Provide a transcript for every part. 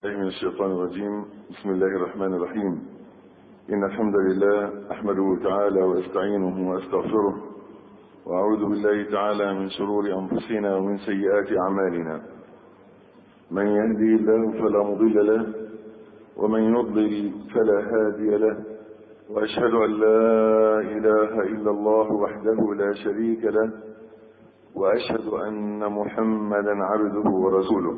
الله من الشيطان الرجيم بسم الله الرحمن الرحيم إن الحمد لله أحمده تعالى وأستعينه وأستغفره وأعوذ بالله تعالى من شرور أنفسنا ومن سيئات أعمالنا من يهدي الله فلا مضل له ومن يضلل فلا هادي له وأشهد أن لا إله إلا الله وحده لا شريك له وأشهد أن محمدا عبده ورسوله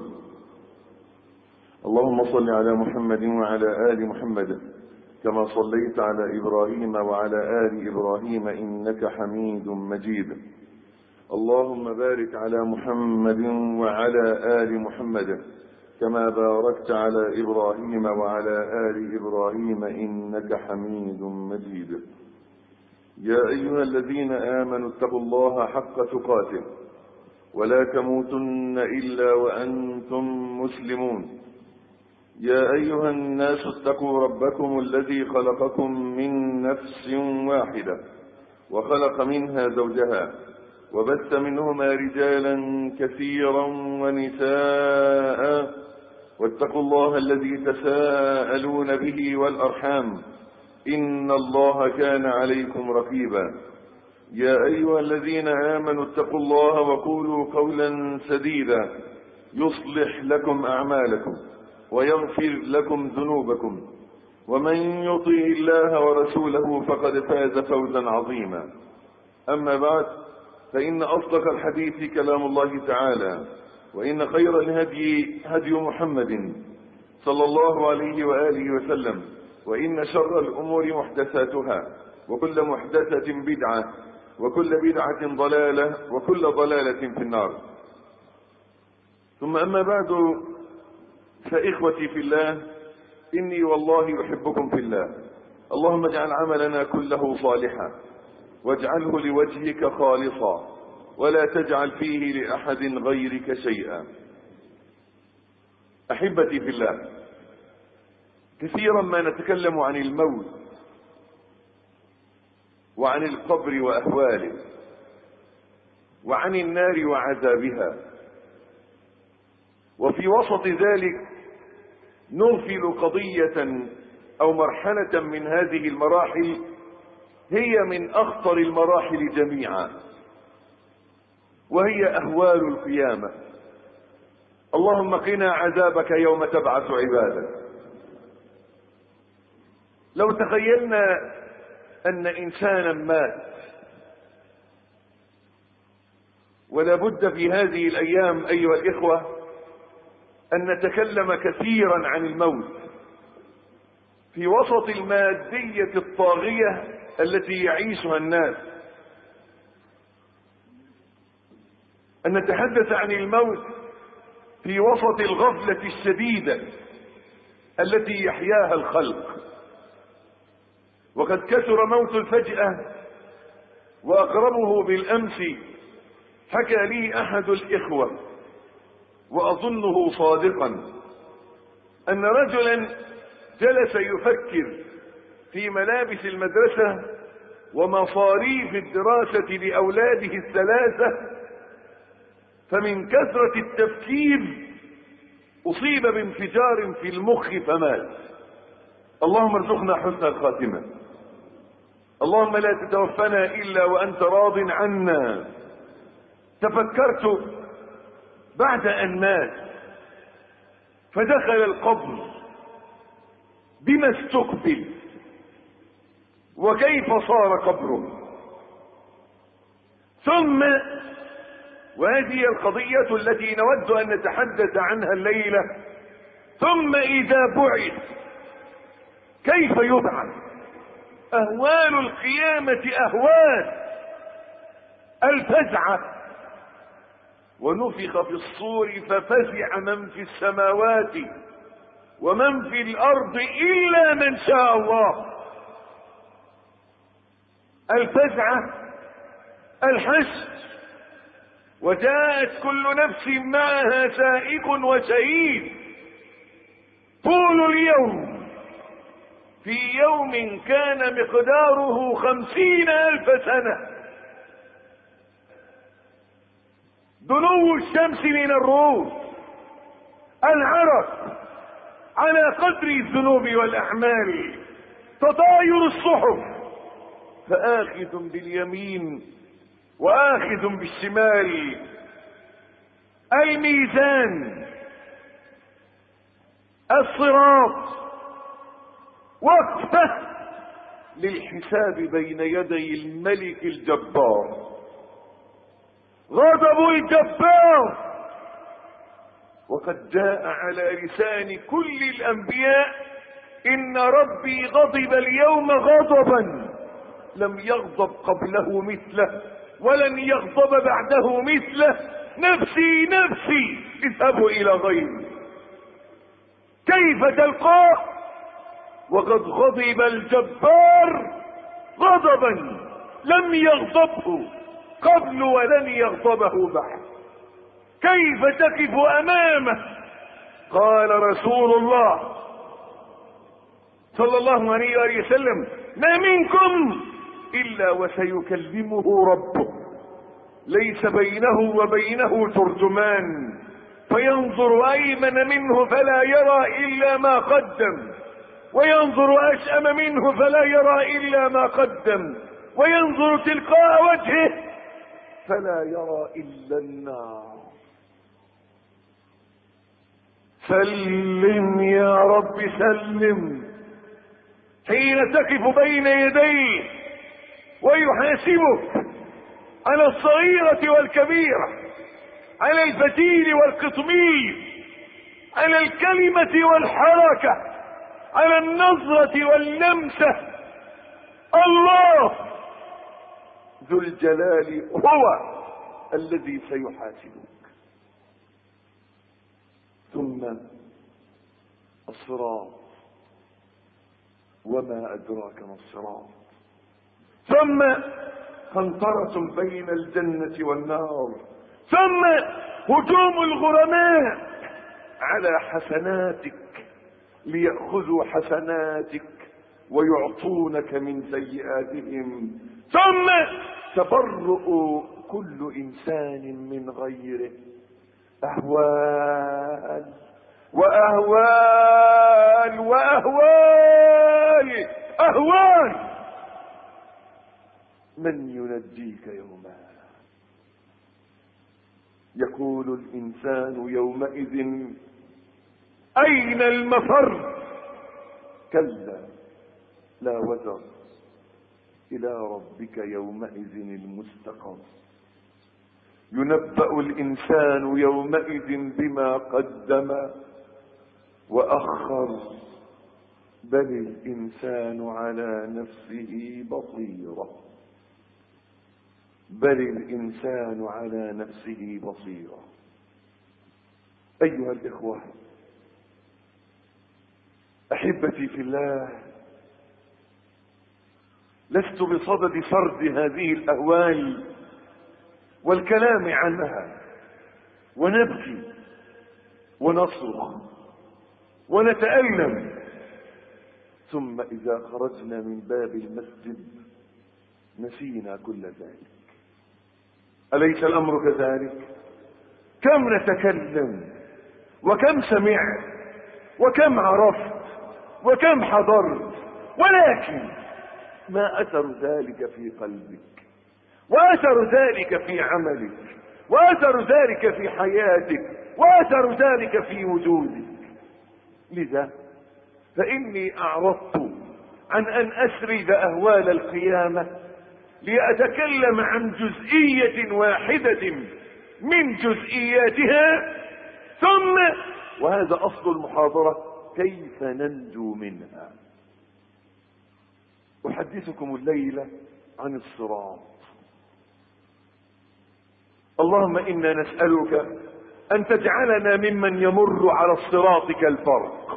اللهم صل على محمد وعلى آل محمد كما صليت على إبراهيم وعلى آل إبراهيم إنك حميد مجيد اللهم بارك على محمد وعلى آل محمد كما باركت على إبراهيم وعلى آل إبراهيم إنك حميد مجيد يا أيها الذين آمنوا اتقوا الله حق تقاته ولا تموتن إلا وأنتم مسلمون يا أيها الناس اتقوا ربكم الذي خلقكم من نفس واحدة وخلق منها زوجها وبث منهما رجالا كثيرا ونساء واتقوا الله الذي تساءلون به والأرحام إن الله كان عليكم رقيبا يا أيها الذين آمنوا اتقوا الله وقولوا قولا سديدا يصلح لكم أعمالكم ويغفر لكم ذنوبكم ومن يطيع الله ورسوله فقد فاز فوزا عظيما أما بعد فإن أصدق الحديث كلام الله تعالى وإن خير الهدي هدي محمد صلى الله عليه وآله وسلم وإن شر الأمور محدثاتها وكل محدثة بدعة وكل بدعة ضلالة وكل ضلالة في النار ثم أما بعد فإخوتي في الله إني والله أحبكم في الله اللهم اجعل عملنا كله صالحا واجعله لوجهك خالصا ولا تجعل فيه لأحد غيرك شيئا أحبتي في الله كثيرا ما نتكلم عن الموت وعن القبر وأهواله وعن النار وعذابها وفي وسط ذلك نغفل قضية أو مرحلة من هذه المراحل هي من أخطر المراحل جميعا وهي أهوال القيامة اللهم قنا عذابك يوم تبعث عبادك لو تخيلنا أن إنسانا مات ولا بد في هذه الأيام أيها الإخوة أن نتكلم كثيرا عن الموت في وسط المادية الطاغية التي يعيشها الناس أن نتحدث عن الموت في وسط الغفلة الشديدة التي يحياها الخلق وقد كثر موت الفجأة وأقربه بالأمس حكى لي أحد الإخوة وأظنه صادقا أن رجلا جلس يفكر في ملابس المدرسة ومصاريف الدراسة لأولاده الثلاثة فمن كثرة التفكير أصيب بانفجار في المخ فمات اللهم ارزقنا حسن الخاتمة اللهم لا تتوفنا إلا وأنت راض عنا تفكرت بعد أن مات فدخل القبر بما استقبل وكيف صار قبره ثم وهذه القضية التي نود أن نتحدث عنها الليلة ثم إذا بعث كيف يبعث أهوال القيامة أهوال الفزعة ونفخ في الصور ففزع من في السماوات ومن في الارض الا من شاء الله الفزعه الحشد وجاءت كل نفس معها سائق وشهيد طول اليوم في يوم كان مقداره خمسين الف سنه دنو الشمس من الرؤوس العرق على قدر الذنوب والاعمال تطاير الصحف فآخذ باليمين وآخذ بالشمال الميزان الصراط وقفه للحساب بين يدي الملك الجبار غضب الجبار وقد جاء على لسان كل الانبياء ان ربي غضب اليوم غضبا لم يغضب قبله مثله ولن يغضب بعده مثله نفسي نفسي اذهبوا الى غيري كيف تلقاه وقد غضب الجبار غضبا لم يغضبه قبل ولن يغضبه بعد كيف تقف امامه قال رسول الله صلى الله عليه وآله وسلم ما منكم الا وسيكلمه ربه ليس بينه وبينه ترجمان فينظر ايمن منه فلا يرى الا ما قدم وينظر اشأم منه فلا يرى الا ما قدم وينظر تلقاء وجهه فلا يرى الا النار سلم يا رب سلم حين تقف بين يديه ويحاسبك على الصغيرة والكبيرة على الفتيل والقطمير على الكلمة والحركة على النظرة واللمسة الله ذو الجلال هو الذي سيحاسبك ثم الصراط وما أدراك ما الصراط ثم قنطرة بين الجنة والنار ثم هجوم الغرماء على حسناتك ليأخذوا حسناتك ويعطونك من سيئاتهم ثم تبرؤ كل إنسان من غيره أهوال وأهوال وأهوال أهوال من ينجيك يوما يقول الإنسان يومئذ أين المفر كلا لا وزر إلى ربك يومئذ المستقر ينبأ الإنسان يومئذ بما قدم وأخر بل الإنسان على نفسه بصيرة بل الإنسان على نفسه بصيرة أيها الإخوة أحبتي في الله لست بصدد سرد هذه الأهوال والكلام عنها ونبكي ونصرخ ونتألم ثم إذا خرجنا من باب المسجد نسينا كل ذلك أليس الأمر كذلك كم نتكلم وكم سمعت وكم عرفت وكم حضرت ولكن ما أثر ذلك في قلبك وأثر ذلك في عملك وأثر ذلك في حياتك وأثر ذلك في وجودك لذا فإني أعرضت عن أن أسرد أهوال القيامة لأتكلم عن جزئية واحدة من جزئياتها ثم وهذا أصل المحاضرة كيف ننجو منها أحدثكم الليلة عن الصراط اللهم إنا نسألك أن تجعلنا ممن يمر على الصراط كالبرق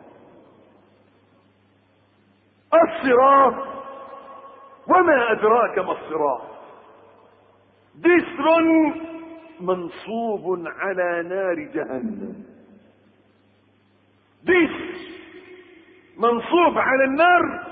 الصراط وما أدراك ما الصراط جسر منصوب على نار جهنم جسر منصوب على النار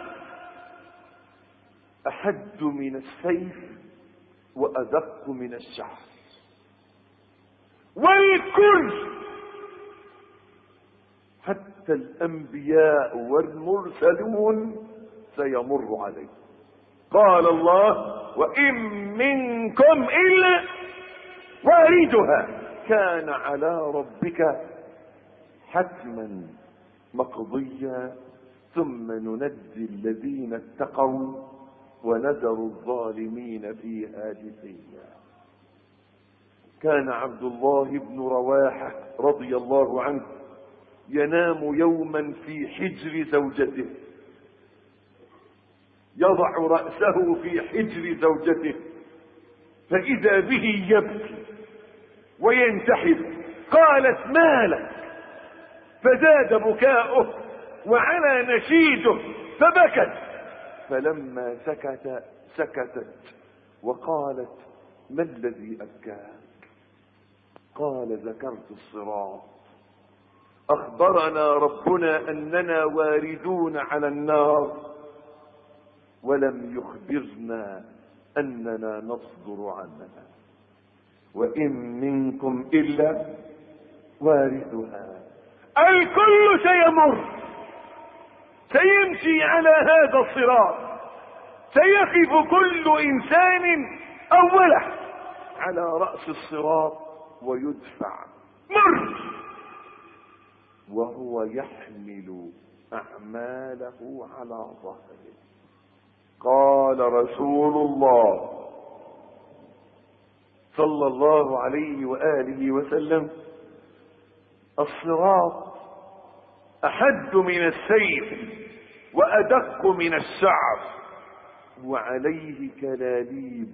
أحد من السيف وأدق من الشعر والكل حتى فالأنبياء والمرسلون سيمر عليه قال الله وإن منكم إلا واردها كان على ربك حتما مقضيا ثم ننجي الذين اتقوا ونذر الظالمين فيها جثيا كان عبد الله بن رواحة رضي الله عنه ينام يوما في حجر زوجته يضع رأسه في حجر زوجته فإذا به يبكي وينتحب قالت ما لك فزاد بكاؤه وعلى نشيده فبكت فلما سكت سكتت وقالت ما الذي أبكاك قال ذكرت الصراط أخبرنا ربنا أننا واردون على النار ولم يخبرنا أننا نصدر عنها وإن منكم إلا واردها الكل سيمر سيمشي على هذا الصراط سيقف كل إنسان أوله على رأس الصراط ويدفع مر وهو يحمل أعماله على ظهره قال رسول الله صلى الله عليه وآله وسلم الصراط أحد من السيف وأدق من الشعر وعليه كلاليب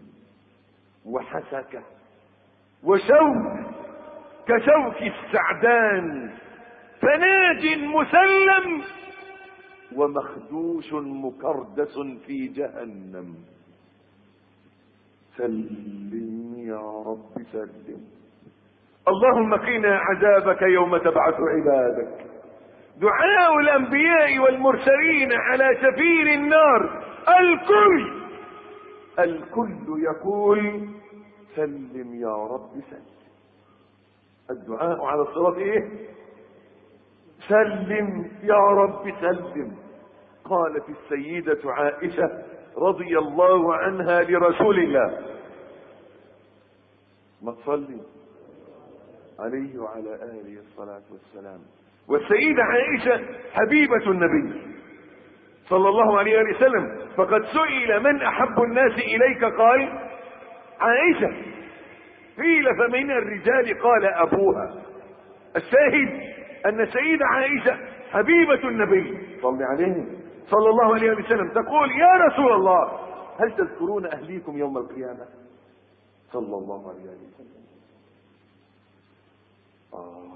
وحسكة وشوك كشوك السعدان فناج مسلم ومخدوش مكردس في جهنم سلم يا رب سلم اللهم قنا عذابك يوم تبعث عبادك دعاء الانبياء والمرسلين على سفير النار الكل الكل يقول سلم يا رب سلم الدعاء على الصراط ايه سلم يا رب سلم قالت السيدة عائشة رضي الله عنها لرسول الله ما تصلي عليه وعلى آله الصلاة والسلام والسيدة عائشة حبيبة النبي صلى الله عليه وسلم فقد سئل من أحب الناس إليك قال عائشة قيل فمن الرجال قال أبوها الشاهد أن السيدة عائشة حبيبة النبي صلى عليه صلى الله عليه وسلم تقول يا رسول الله هل تذكرون أهليكم يوم القيامة صلى الله عليه وسلم آه.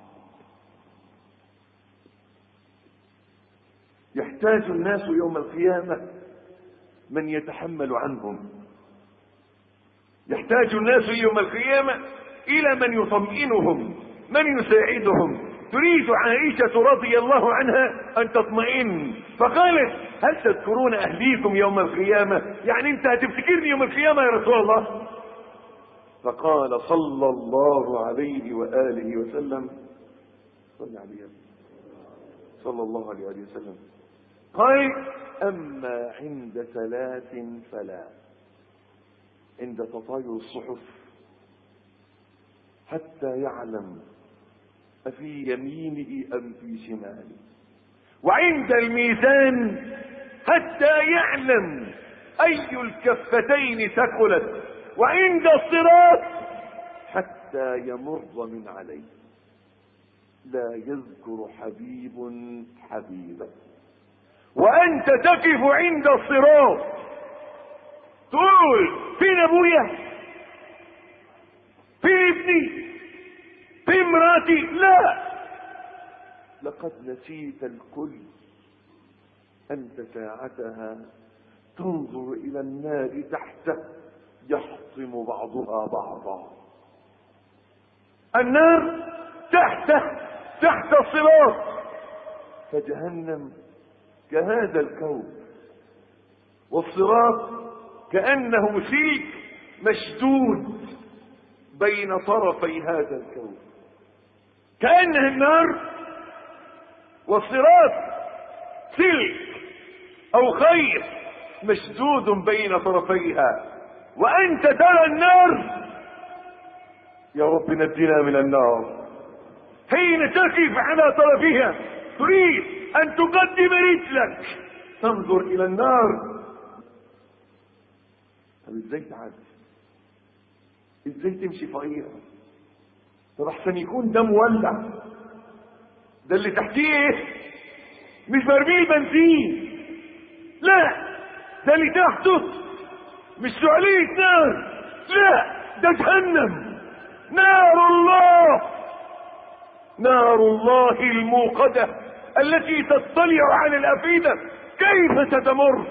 يحتاج الناس يوم القيامة من يتحمل عنهم يحتاج الناس يوم القيامة إلى من يطمئنهم من يساعدهم تريد عائشة رضي الله عنها أن تطمئن فقالت هل تذكرون أهليكم يوم القيامة يعني أنت هتفتكرني يوم القيامة يا رسول الله فقال صلى الله عليه وآله وسلم صلى عليه صلى الله عليه وآله وسلم قال أما عند ثلاث فلا عند تطاير الصحف حتى يعلم أفي يمينه أم في شماله وعند الميزان حتى يعلم أي الكفتين ثقلت وعند الصراط حتى يمر من عليه لا يذكر حبيب حبيبه وأنت تقف عند الصراط تقول فين أبويا فين ابني في امراتي لا لقد نسيت الكل انت ساعتها تنظر الى النار تحت يحطم بعضها بعضا النار تحت تحت الصراط فجهنم كهذا الكون والصراط كانه سلك مشدود بين طرفي هذا الكون كأنها النار والصراط سلك او خير مشدود بين طرفيها وانت ترى النار يا رب نجنا من النار حين تقف على طرفها تريد ان تقدم رجلك تنظر الى النار طب ازاي تعدي ازاي تمشي فقيرة طب احسن يكون ده مولع ده اللي تحتيه ايه مش برميل بنزين لا ده اللي تحته مش شعلية نار لا ده جهنم نار الله نار الله الموقدة التي تطلع على الأفئدة كيف ستمر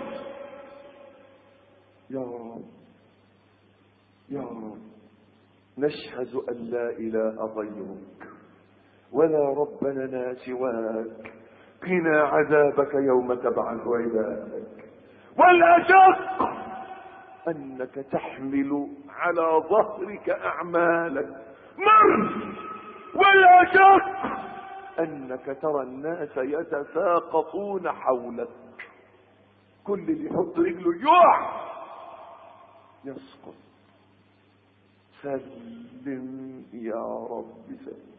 يا رب يا رب نشهد أن لا إله غيرك ولا رب لنا سواك قنا عذابك يوم تبعث عبادك والأشق أنك تحمل على ظهرك أعمالك مر والأشق أنك ترى الناس يتساقطون حولك كل اللي يحط رجله يقع يسقط سلم يا رب سلم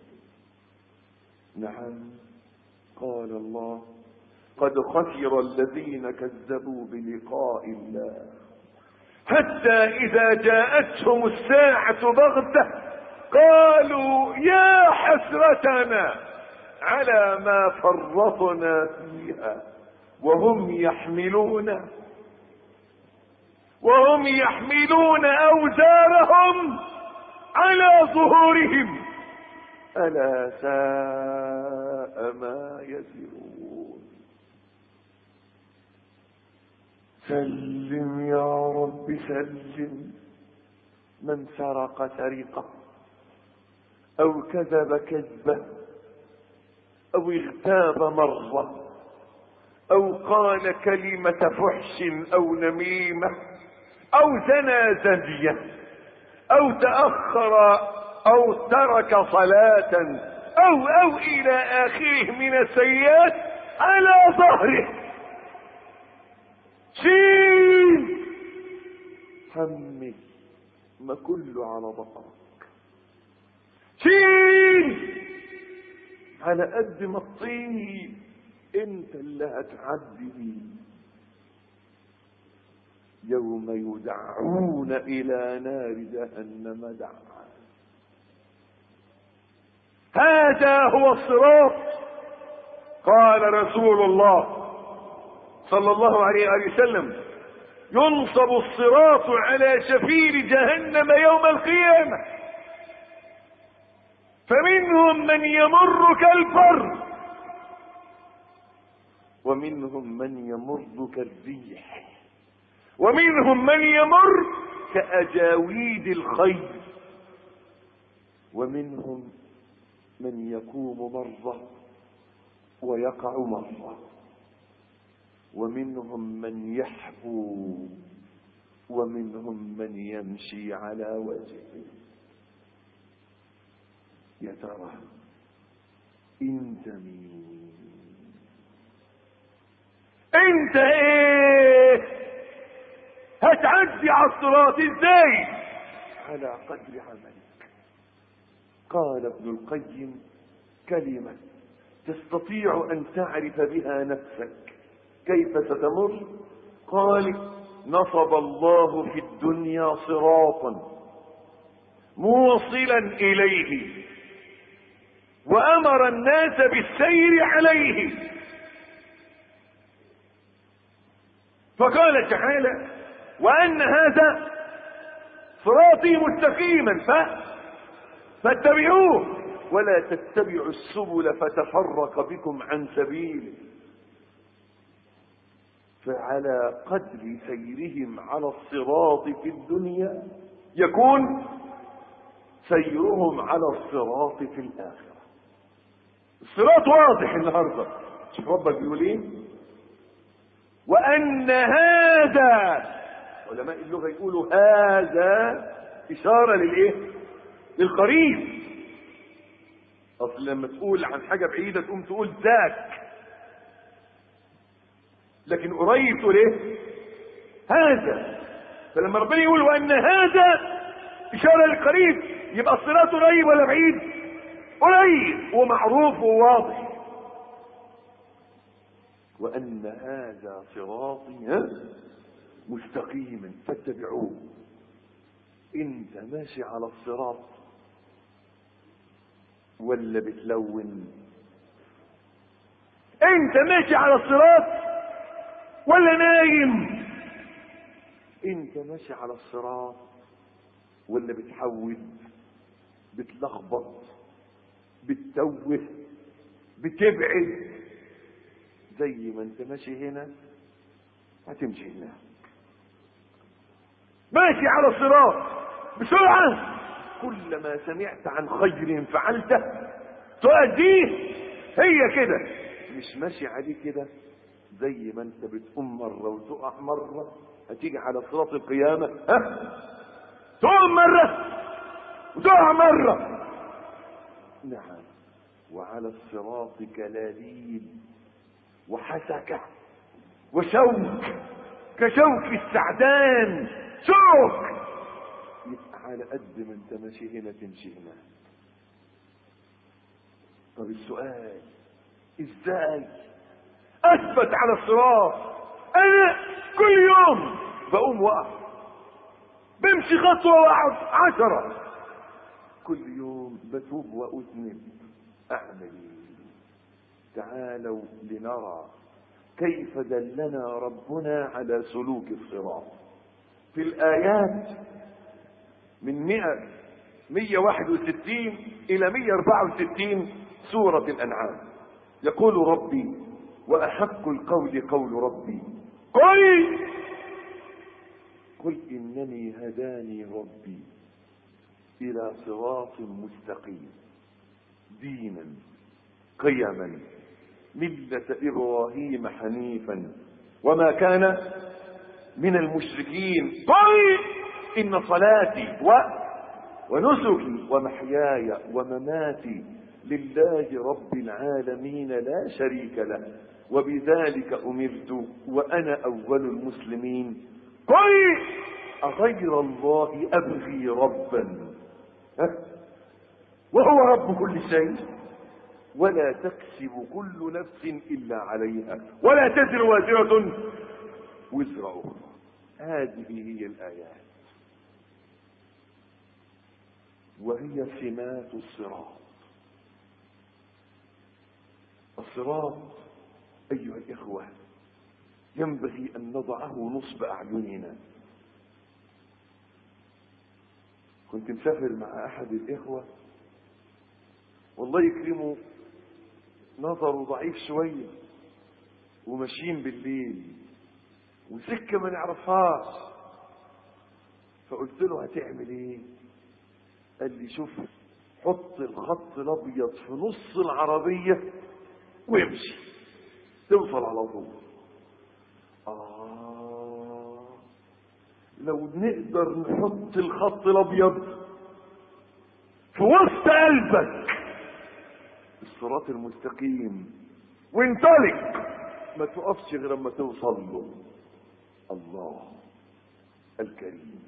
نعم قال الله قد خسر الذين كذبوا بلقاء الله حتى إذا جاءتهم الساعة بغتة قالوا يا حسرتنا على ما فرطنا فيها وهم يحملون وهم يحملون أوزارهم على ظهورهم ألا ساء ما يزرون سلم يا رب سلم من سرق سرقة أو كذب كذبة أو اغتاب مرة أو قال كلمة فحش أو نميمة أو زنى زنية أو تأخر أو ترك صلاة أو أو إلى آخره من السيئات على ظهره شيل حمل ما كله على ظهرك شيل على قد ما تطيب انت اللي هتعدي يوم يدعون الى نار جهنم دعا هذا هو الصراط قال رسول الله صلى الله عليه وآله وسلم ينصب الصراط على شفير جهنم يوم القيامة فمنهم من يمر كالفر ومنهم من يمر كالريح ومنهم من يمر كأجاويد الخيل ومنهم من يقوم مرة ويقع مرة ومنهم من يحبو ومنهم من يمشي على وجهه يا ترى انت مين انت ايه هتعدي على الصراط ازاي على قدر عملك قال ابن القيم كلمة تستطيع ان تعرف بها نفسك كيف ستمر قال نصب الله في الدنيا صراطا موصلا اليه وامر الناس بالسير عليه فقال تعالى وان هذا صراطي مستقيما ف فاتبعوه ولا تتبعوا السبل فتفرق بكم عن سبيله فعلى قدر سيرهم على الصراط في الدنيا يكون سيرهم على الصراط في الآخرة الصراط واضح النهاردة شوف ربك بيقول ايه وأن هذا علماء اللغة يقولوا هذا إشارة للإيه للقريب أصل لما تقول عن حاجة بعيدة تقوم تقول ذاك لكن قريب تقول ايه هذا فلما ربنا يقول وان هذا اشاره للقريب يبقى الصراط قريب ولا بعيد قريب ومعروف وواضح وان هذا صراطي ها مستقيما فاتبعوه انت ماشي على الصراط ولا بتلون انت ماشي على الصراط ولا نايم انت ماشي على الصراط ولا بتحود بتلخبط بتتوه بتبعد زي ما انت ماشي هنا هتمشي هناك ماشي على الصراط بسرعة كلما سمعت عن خير فعلته تؤديه هي كده مش ماشي عليه كده زي ما انت بتقوم مرة وتقع مرة هتيجي على صراط القيامة ها تقوم مرة وتقع مرة نعم وعلى الصراط كلاليب وحسكة وشوك كشوك السعدان شوك يبقى على قد ما انت ماشي هنا تمشي هنا طب السؤال ازاي اثبت على الصراط انا كل يوم بقوم واقف بمشي خطوة واحد عشرة كل يوم بتوب وأذنب أعمل إيه؟ تعالوا لنرى كيف دلنا ربنا على سلوك الصراط في الآيات من 100 161 إلى 164 سورة الأنعام يقول ربي وأحق القول قول ربي قل قل إنني هداني ربي إلى صراط مستقيم دينا قيما ملة إبراهيم حنيفا وما كان من المشركين قل إن صلاتي و ونسكي ومحياي ومماتي لله رب العالمين لا شريك له وبذلك أمرت وأنا أول المسلمين قل أغير الله أبغي ربا ها؟ وهو رب كل شيء ولا تكسب كل نفس إلا عليها ولا تزر وازرة وزر أخرى هذه هي الآيات وهي سمات الصراط الصراط أيها الإخوة ينبغي أن نضعه نصب أعيننا كنت مسافر مع أحد الإخوة والله يكرمه نظره ضعيف شوية وماشيين بالليل وسكة ما نعرفهاش فقلت له هتعمل ايه قال لي شوف حط الخط الابيض في نص العربية وامشي توصل على طول آه لو نقدر نحط الخط الابيض في وسط قلبك الصراط المستقيم وانطلق ما تقفش غير اما توصل له الله الكريم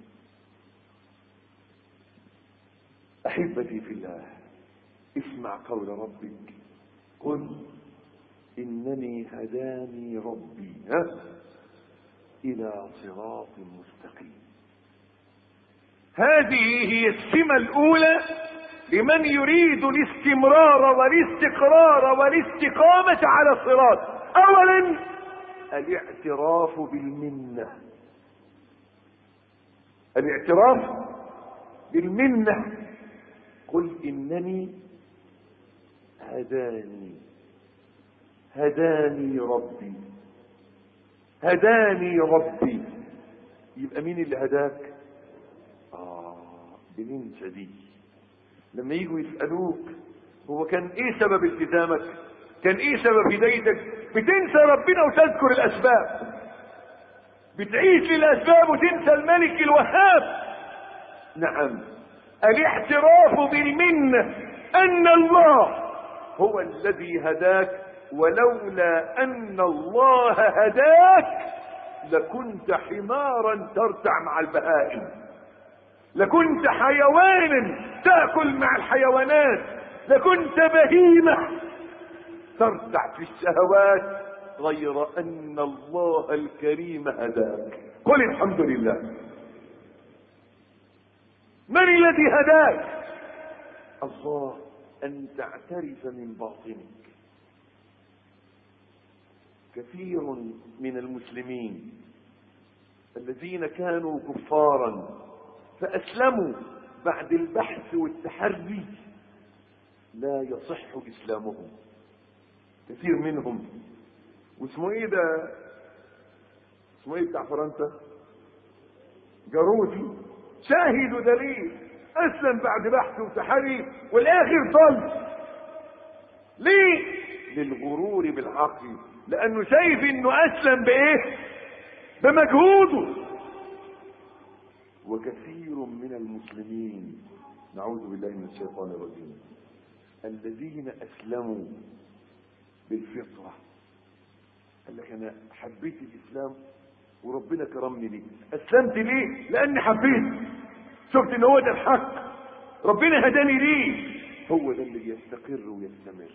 احبتي في الله اسمع قول ربك قل انني هداني ربي ها الى صراط مستقيم هذه هي السمة الاولى لمن يريد الاستمرار والاستقرار والاستقامة على الصراط اولا الاعتراف بالمنة الاعتراف بالمنة قل انني هداني هداني ربي هداني ربي يبقى مين اللي هداك اه بننسى دي لما يجوا يسألوك هو كان ايه سبب التزامك كان ايه سبب هدايتك بتنسى ربنا وتذكر الاسباب بتعيش للاسباب وتنسى الملك الوهاب نعم الاعتراف بالمنة ان الله هو الذي هداك ولولا ان الله هداك لكنت حمارا ترتع مع البهائم لكنت حيوانا تاكل مع الحيوانات لكنت بهيمه ترتع في الشهوات غير ان الله الكريم هداك قل الحمد لله من الذي هداك الله ان تعترف من باطنك كثير من المسلمين الذين كانوا كفارا فاسلموا بعد البحث والتحري لا يصح اسلامهم كثير منهم واسمه ايه ده اسمه ايه بتاع فرنسا جارودي شاهد ودليل اسلم بعد بحث وتحري والاخر ضل ليه للغرور بالعقل لانه شايف انه اسلم بايه بمجهوده وكثير من المسلمين نعوذ بالله من الشيطان الرجيم الذين اسلموا بالفطره قال لك انا حبيت الاسلام وربنا كرمني ليه اسلمت ليه لاني حبيت شفت ان هو ده الحق ربنا هداني ليه هو ده اللي يستقر ويستمر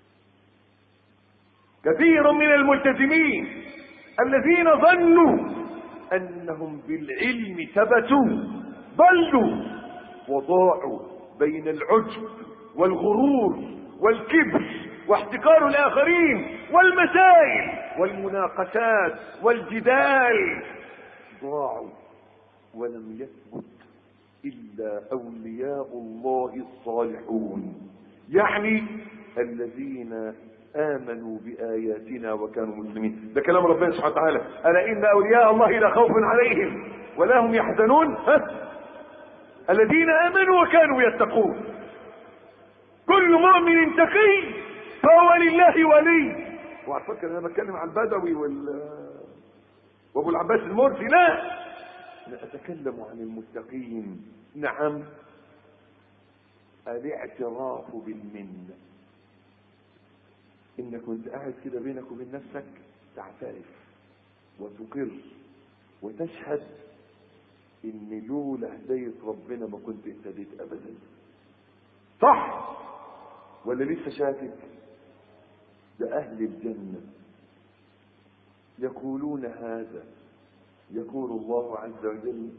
كثير من الملتزمين الذين ظنوا انهم بالعلم ثبتوا ضلوا وضاعوا بين العجب والغرور والكبر واحتكار الاخرين والمسائل والمناقشات والجدال ضاعوا ولم يثبت الا اولياء الله الصالحون يعني الذين امنوا باياتنا وكانوا مسلمين ده كلام ربنا سبحانه وتعالى الا ان اولياء الله لا خوف عليهم ولا هم يحزنون ها؟ الذين امنوا وكانوا يتقون كل مؤمن تقي فهو لله ولي وعلى فكره انا بتكلم عن البدوي وال وابو العباس المرسي لا انا اتكلم عن المتقين نعم الاعتراف بالمنه انك كنت قاعد كده بينك وبين نفسك تعترف وتقر وتشهد ان لولا هدايه ربنا ما كنت اهتديت ابدا صح ولا لسه شاكك ده اهل الجنه يقولون هذا يقول الله عز وجل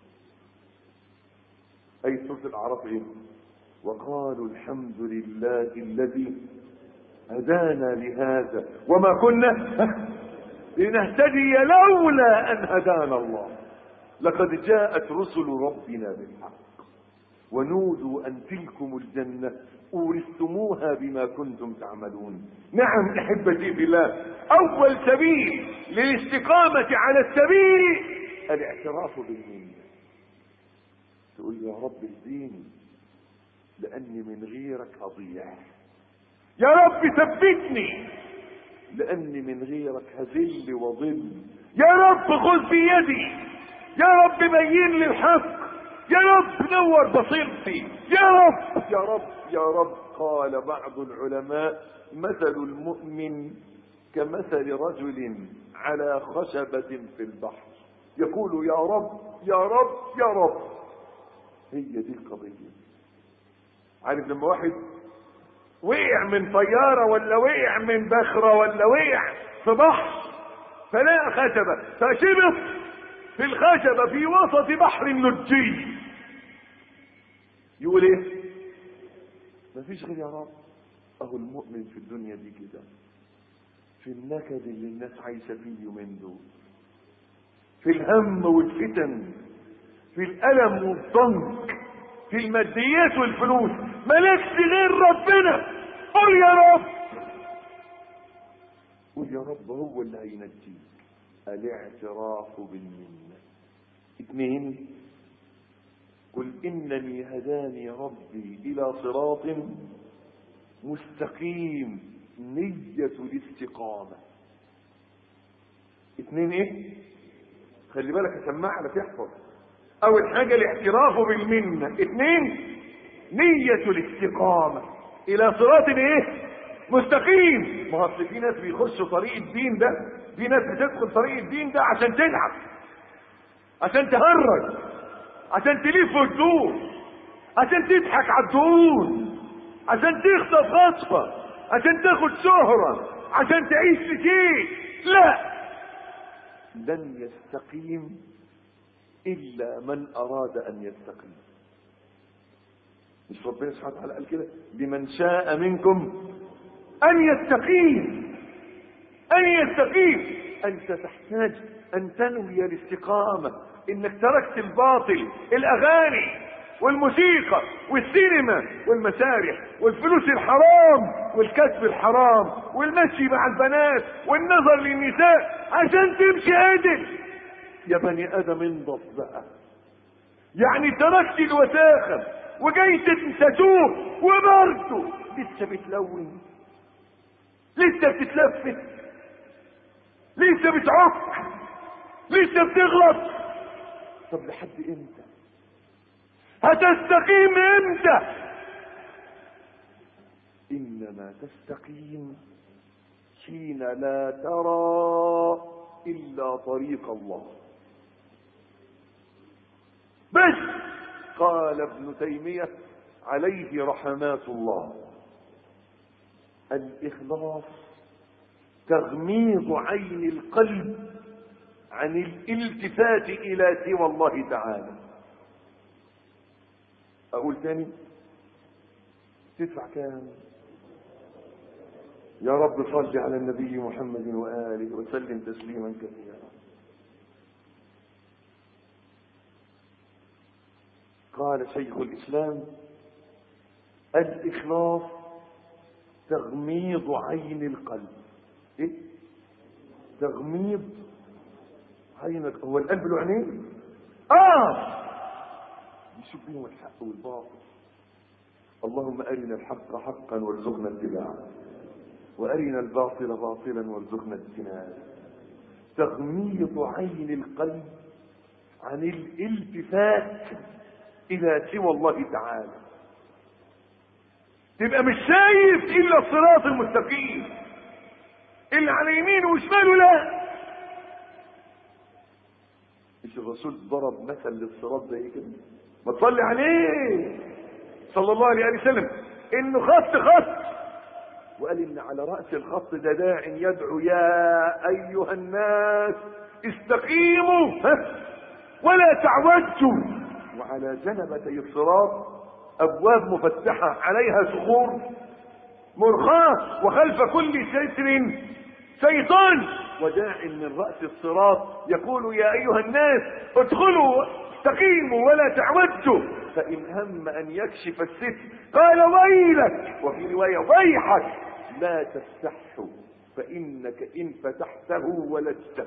اي سوره الاعراف ايه وقالوا الحمد لله الذي هدانا لهذا وما كنا لنهتدي لولا ان هدانا الله لقد جاءت رسل ربنا بالحق ونودوا ان تلكم الجنه اورثتموها بما كنتم تعملون نعم احبتي في الله اول سبيل للاستقامه على السبيل الاعتراف بالمنه تقول يا رب اهديني لاني من غيرك اضيع يا رب ثبتني لاني من غيرك هذل وضل يا رب خذ بيدي يا رب بين لي الحق يا رب نور بصيرتي يا رب يا رب يا رب قال بعض العلماء مثل المؤمن كمثل رجل على خشبة في البحر يقول يا رب يا رب يا رب هي دي القضية عارف لما واحد وقع من طيارة ولا وقع من بخرة ولا وقع في بحر فلقى خشبة فشبط في الخشبة في وسط بحر نجي يقول ايه مفيش غير يا رب اهو المؤمن في الدنيا دي كده في النكد اللي الناس عايشة فيه اليومين دول في الهم والفتن في الألم والضنك في الماديات والفلوس مالكش غير ربنا قل يا رب قل يا رب هو اللي هينجيك الاعتراف بالمنة اثنين قل انني هداني ربي الى صراط مستقيم نية الاستقامة اثنين ايه خلي بالك اسمعها لك احفظ اول حاجة الاعتراف بالمنة اثنين نية الاستقامة الى صراط ايه مستقيم ما هو في ناس بيخشوا طريق الدين ده في ناس بتدخل طريق الدين ده عشان تلعب عشان تهرج عشان تلف وتدور عشان تضحك على الدهون عشان تخطف خطفه عشان تاخد شهره عشان تعيش في شيء لا لن يستقيم الا من اراد ان يستقيم مش ربنا سبحانه وتعالى قال كده لمن شاء منكم ان يستقيم ان يستقيم انت تحتاج ان تنوي الاستقامه انك تركت الباطل الاغاني والموسيقى والسينما والمسارح والفلوس الحرام والكسب الحرام والمشي مع البنات والنظر للنساء عشان تمشي عدل يا بني ادم انضف بقى يعني تركت الوساخه وجاي تتوب وبرضه لسه بتلون لسه بتتلفت لسه بتعك لسه بتغلط طب لحد امتى هتستقيم امتى انما تستقيم حين لا ترى الا طريق الله بس قال ابن تيميه عليه رحمات الله الاخلاص تغميض عين القلب عن الالتفات الى سوى الله تعالى اقول تاني تدفع كام يا رب صل على النبي محمد واله وسلم تسليما كثيرا قال شيخ الاسلام الاخلاص تغميض عين القلب ايه تغميض عينك هو القلب له عينين اه يشوف بيهم الحق والباطل اللهم ارنا الحق حقا وارزقنا اتباعه وارنا الباطل باطلا وارزقنا اجتنابه تغميض عين القلب عن الالتفات الى سوى الله تعالى تبقى مش شايف الا الصراط المستقيم اللي على يمينه وشماله لا مش الرسول ضرب مثل للصراط زي كده ما تصلي عليه صلى الله عليه وسلم انه خط خط وقال ان على راس الخط ده داع يدعو يا ايها الناس استقيموا ها ولا تعوجوا وعلى جنبتي الصراط ابواب مفتحه عليها صخور مرخاه وخلف كل ستر شيطان وداع من راس الصراط يقول يا ايها الناس ادخلوا استقيموا ولا تعوجوا فان هم ان يكشف الستر قال ويلك وفي روايه ويحك لا تفتحه فانك ان فتحته ولجته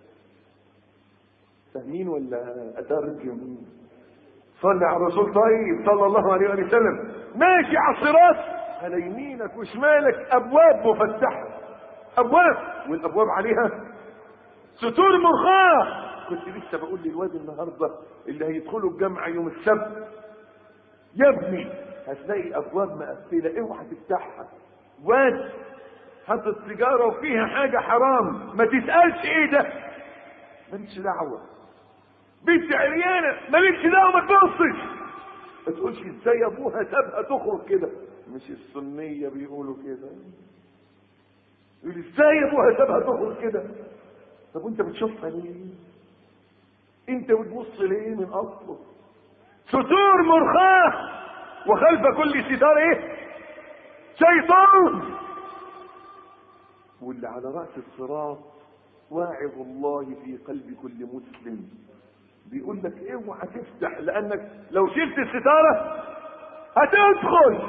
فاهمين ولا اترجم صلي على الرسول طيب صلى الله عليه وسلم ماشي على الصراط على يمينك وشمالك ابواب مفتحه ابواب والابواب عليها ستور مرخاه كنت لسه بقول للواد النهارده اللي هيدخلوا الجامعه يوم السبت يا ابني هتلاقي ابواب مقفله اوعى تفتحها واد حاطط سيجاره وفيها حاجه حرام ما تسالش ايه ده مالكش دعوه بنت عريانه مالكش دعوه ما تبصش ما تقولش ازاي ابوها سابها تخرج كده مش السنيه بيقولوا كده يقول ازاي ابوها سابها تخرج كده طب وانت بتشوفها ليه انت بتبص ليه من اصله ستور مرخاه وخلف كل ستار ايه شيطان واللي على راس الصراط واعظ الله في قلب كل مسلم بيقول لك اوعى تفتح لانك لو شلت الستاره هتدخل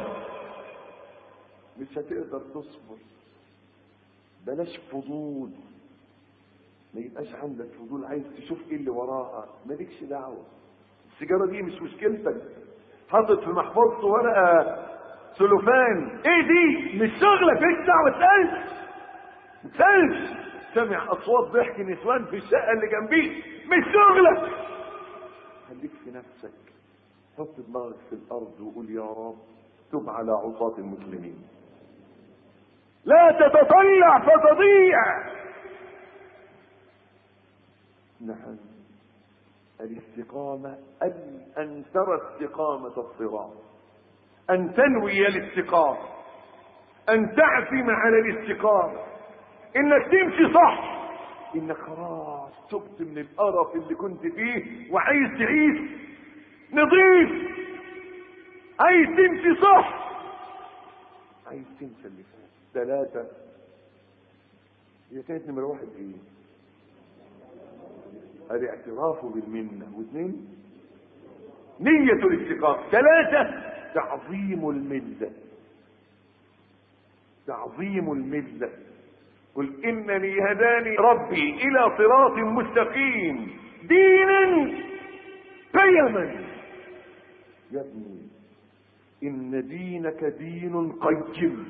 مش هتقدر تصبر بلاش فضول ما يبقاش عندك فضول عايز تشوف ايه اللي وراها مالكش دعوه السيجاره دي مش مشكلتك حاطط في محفظته ورقه سلوفان ايه دي مش شغلك ايش دعوه تسالش تسالش سمع اصوات ضحك نسوان في الشقه اللي جنبيه مش شغلك خليك في نفسك حط دماغك في الارض وقول يا رب تب على عصاة المسلمين لا تتطلع فتضيع نعم الاستقامة أن, أن ترى استقامة الصراط أن تنوي الاستقامة أن تعزم على الاستقامة إنك تمشي صح إنك خلاص تبت من القرف اللي كنت فيه وعايز تعيش نظيف عايز تمشي صح عايز تنسى اللي فات ثلاثة هي كانت نمرة واحد ايه الاعتراف بالمنة واثنين نية الاستقامة ثلاثة تعظيم الملة تعظيم الملة قل إنني هداني ربي إلى صراط مستقيم دينا قيما يا ابني إن دينك دين قيم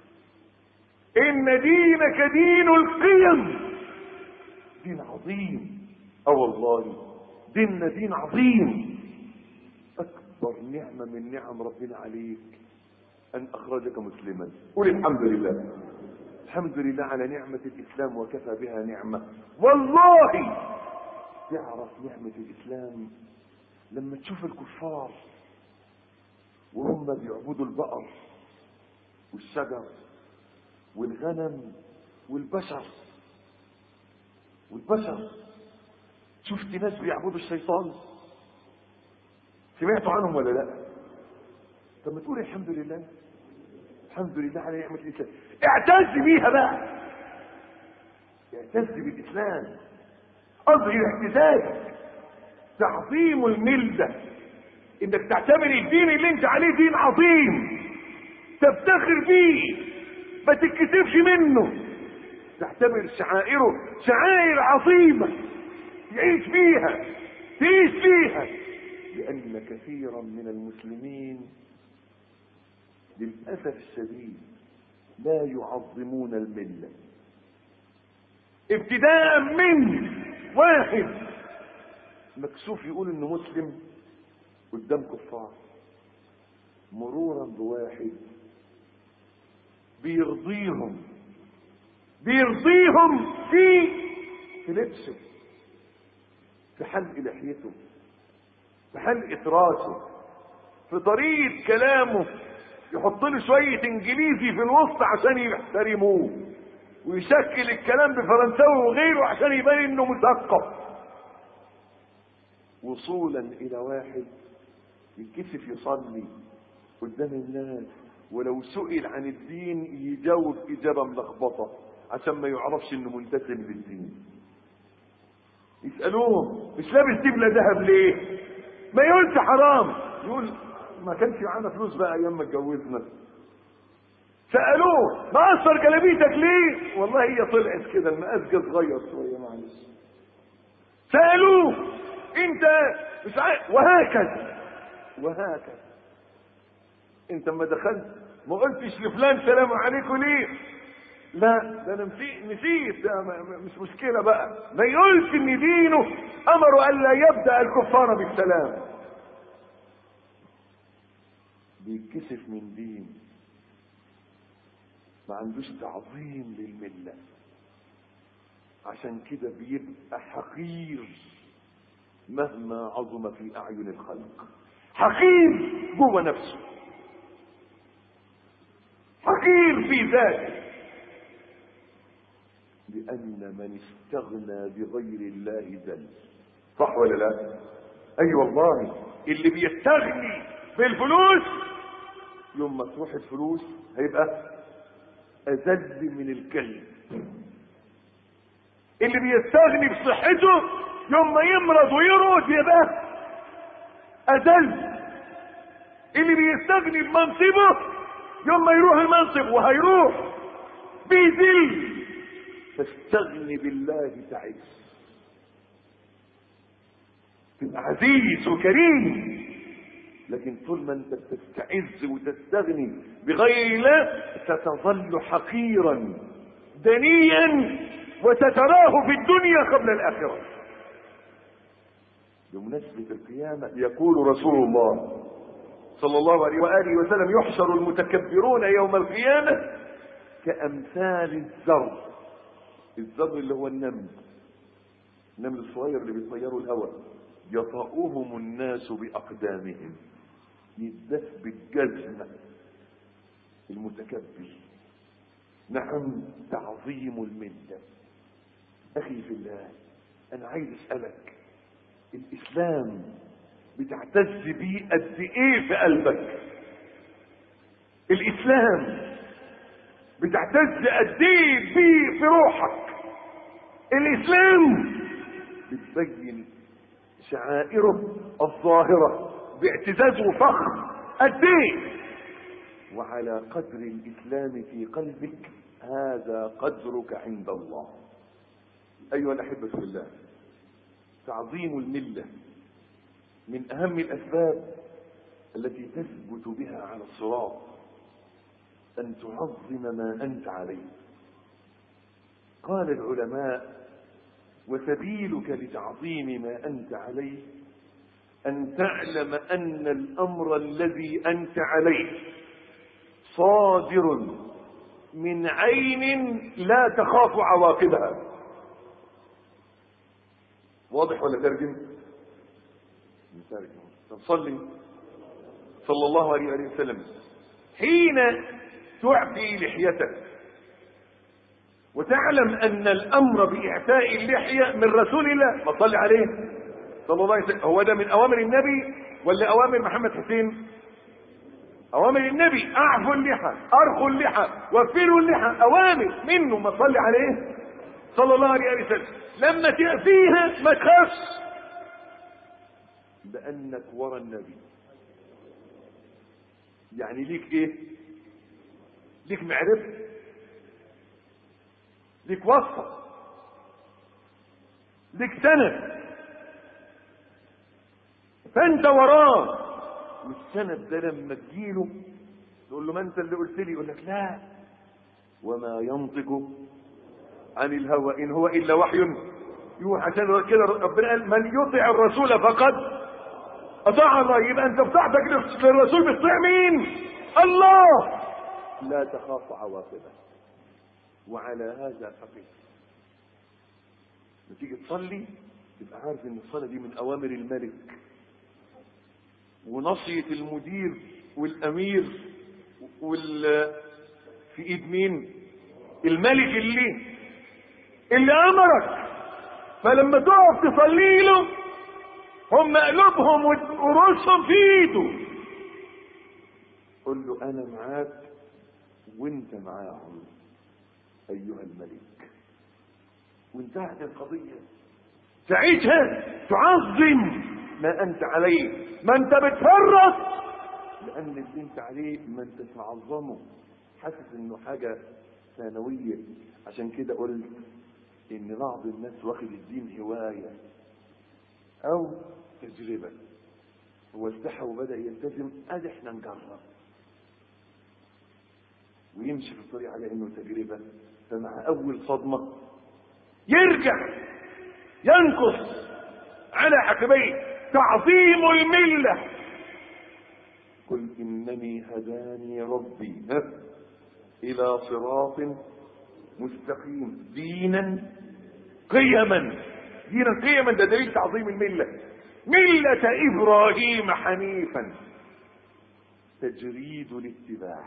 إن دينك دين القيم دين عظيم اه والله ديننا دين عظيم اكبر نعمه من نعم ربنا عليك ان اخرجك مسلما قل الحمد لله الحمد لله على نعمه الاسلام وكفى بها نعمه والله تعرف نعمه الاسلام لما تشوف الكفار وهم بيعبدوا البقر والشجر والغنم والبشر والبشر شفت ناس بيعبدوا الشيطان سمعتوا عنهم ولا لا طب ما تقول الحمد لله الحمد لله على نعمة الإسلام اعتز بيها بقى اعتز بالإسلام اظهر اعتزازك تعظيم الملة انك تعتبر الدين اللي انت عليه دين عظيم تفتخر بيه ما تتكسفش منه تعتبر شعائره شعائر عظيمة تعيش فيها تعيش فيها لأن كثيرا من المسلمين للأسف الشديد لا يعظمون الملة ابتداء من واحد مكسوف يقول انه مسلم قدام كفار مرورا بواحد بيرضيهم بيرضيهم في في لبسه في حلق لحيته في حلقة راسه في طريقة كلامه يحط له شوية انجليزي في الوسط عشان يحترموه ويشكل الكلام بفرنساوي وغيره عشان يبين انه مثقف وصولا الى واحد يتكسف يصلي قدام الناس ولو سئل عن الدين يجاوب اجابه ملخبطه عشان ما يعرفش انه منتسب للدين يسالوه مش لابس دبله ذهب ليه ما يقولش حرام يقول ما كانش معانا فلوس بقى ايام ما اتجوزنا سالوه مقصر جلابيتك ليه والله هي طلعت كده المقاس جه صغير شويه معلش سالوه انت مش عارف وهكذا وهكذا انت ما دخلت ما قلتش لفلان سلام عليكم ليه لا ده انا نسيت نسيت ده مش مشكله بقى ما يقولش ان دينه امره الا يبدا الكفار بالسلام بيتكسف من دين ما عندوش تعظيم للمله عشان كده بيبقى حقير مهما عظم في اعين الخلق حقير جوه نفسه حقير في ذاته لأن من استغنى بغير الله ذل صح ولا لا؟ أي أيوة والله اللي بيستغني بالفلوس يوم ما تروح الفلوس هيبقى أذل من الكلب اللي بيستغني بصحته يوم ما يمرض ويرقد يبقى أذل اللي بيستغني بمنصبه يوم ما يروح المنصب وهيروح بيذل فاستغني بالله تعز تبقى عزيز وكريم لكن طول ما انت بتستعز وتستغني بغير الله ستظل حقيرا دنيا وستراه في الدنيا قبل الآخرة بمناسبة القيامة يقول رسول الله صلى الله عليه وآله وسلم يحشر المتكبرون يوم القيامة كأمثال الذر الذر اللي هو النمل النمل الصغير اللي بيطيروا الهواء يطأهم الناس بأقدامهم يدس بالجزمة المتكبر نعم تعظيم الملة أخي في الله أنا عايز أسألك الإسلام بتعتز بيه قد إيه في قلبك الإسلام بتعتز قد إيه بيه في روحك الإسلام بتبين شعائره الظاهرة باعتزاز وفخر قد إيه وعلى قدر الإسلام في قلبك هذا قدرك عند الله أيها الأحبة في الله تعظيم الملة من أهم الأسباب التي تثبت بها على الصراط أن تعظم ما أنت عليه قال العلماء وسبيلك لتعظيم ما أنت عليه أن تعلم أن الأمر الذي أنت عليه صادر من عين لا تخاف عواقبها واضح ولا ترجم ترجم طب صلي صلى الله عليه وآله وسلم حين تعفي لحيتك وتعلم أن الأمر بإعفاء اللحية من رسول الله ما صلي عليه صلى الله عليه وسلم هو ده من أوامر النبي ولا أوامر محمد حسين أوامر النبي أعفوا اللحى أرخوا اللحى وفروا اللحى أوامر منه ما صلي عليه صلى الله عليه وسلم لما تأتيها ما تخافش بأنك ورا النبي يعني ليك ايه ليك معرفة ليك وصفة ليك سند فانت وراه والسند ده لما تجيله تقول له ما انت اللي قلت لي يقول لك لا وما ينطق عن الهوى ان هو الا وحي يوحى عشان كده ربنا قال من يطع الرسول فقد اطاع الله يبقى انت بتاعتك للرسول بتطيع مين الله لا تخاف عواقبه وعلى هذا فقير لما تيجي تصلي تبقى عارف ان الصلاه دي من اوامر الملك ونصيه المدير والامير وال في ايد مين الملك اللي اللي امرك فلما تقف تصلي له هم قلوبهم ورؤوسهم في ايده قل له انا معاك وانت معاهم ايها الملك وانتهت القضيه ساعتها تعظم ما انت عليه ما انت بتفرط لان اللي انت عليه ما انت تعظمه حاسس انه حاجه ثانويه عشان كده قلت ان بعض الناس واخد الدين هوايه او تجربه هو استحى وبدا يلتزم ادي احنا نجرب ويمشي في الطريق على انه تجربه فمع اول صدمه يرجع ينقص على عقبيه تعظيم المله قل انني هداني ربي ها الى صراط مستقيم دينا قيما دينا قيما ده دليل تعظيم المله مله ابراهيم حنيفا تجريد الاتباع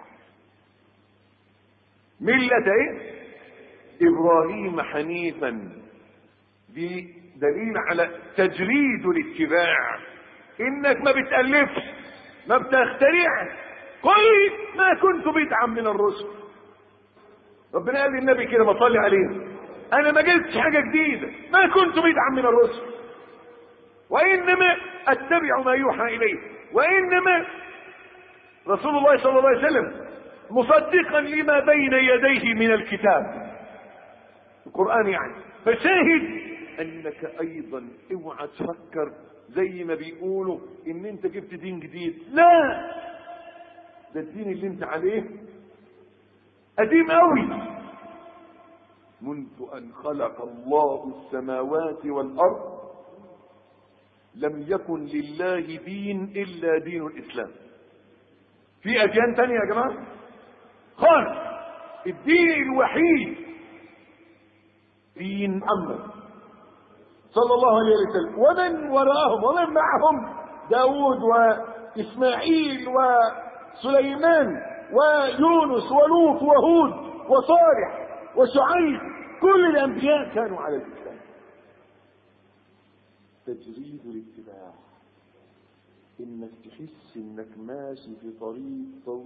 مله ايه ابراهيم حنيفا دي دليل على تجريد الاتباع انك ما بتالفش ما بتخترعش قل ما كنت بدعا من الرسل ربنا قال للنبي كده ما صلي عليه انا ما جبتش حاجه جديده ما كنت بدعا من الرسل وانما اتبع ما يوحى اليه وانما رسول الله صلى الله عليه وسلم مصدقا لما بين يديه من الكتاب القران يعني فشاهد انك ايضا اوعى تفكر زي ما بيقولوا ان انت جبت دين جديد لا ده الدين اللي انت عليه قديم قوي منذ ان خلق الله السماوات والارض لم يكن لله دين الا دين الاسلام في اديان تانية يا جماعه خالص الدين الوحيد دين محمد صلى الله عليه وسلم ومن وراءهم ومن معهم داود وإسماعيل وسليمان ويونس ولوط وهود وصالح وشعيب كل الأنبياء كانوا على الإسلام تجريد الاتباع انك تحس انك ماشي في طريق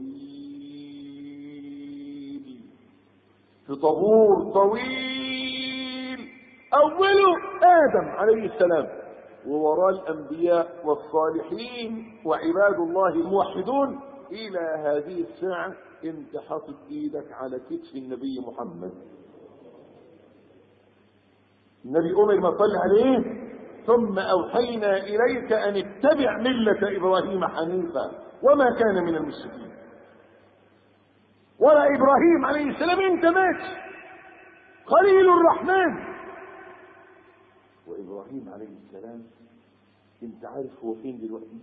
طويل في طابور طويل اوله ادم عليه السلام ووراه الانبياء والصالحين وعباد الله الموحدون الى هذه الساعه انت حاطط ايدك على كتف النبي محمد النبي امر ما صلى عليه ثم أوحينا إليك أن اتبع ملة إبراهيم حنيفا وما كان من المشركين ولا إبراهيم عليه السلام أنت ماشي خليل الرحمن وإبراهيم عليه السلام أنت عارف هو فين دلوقتي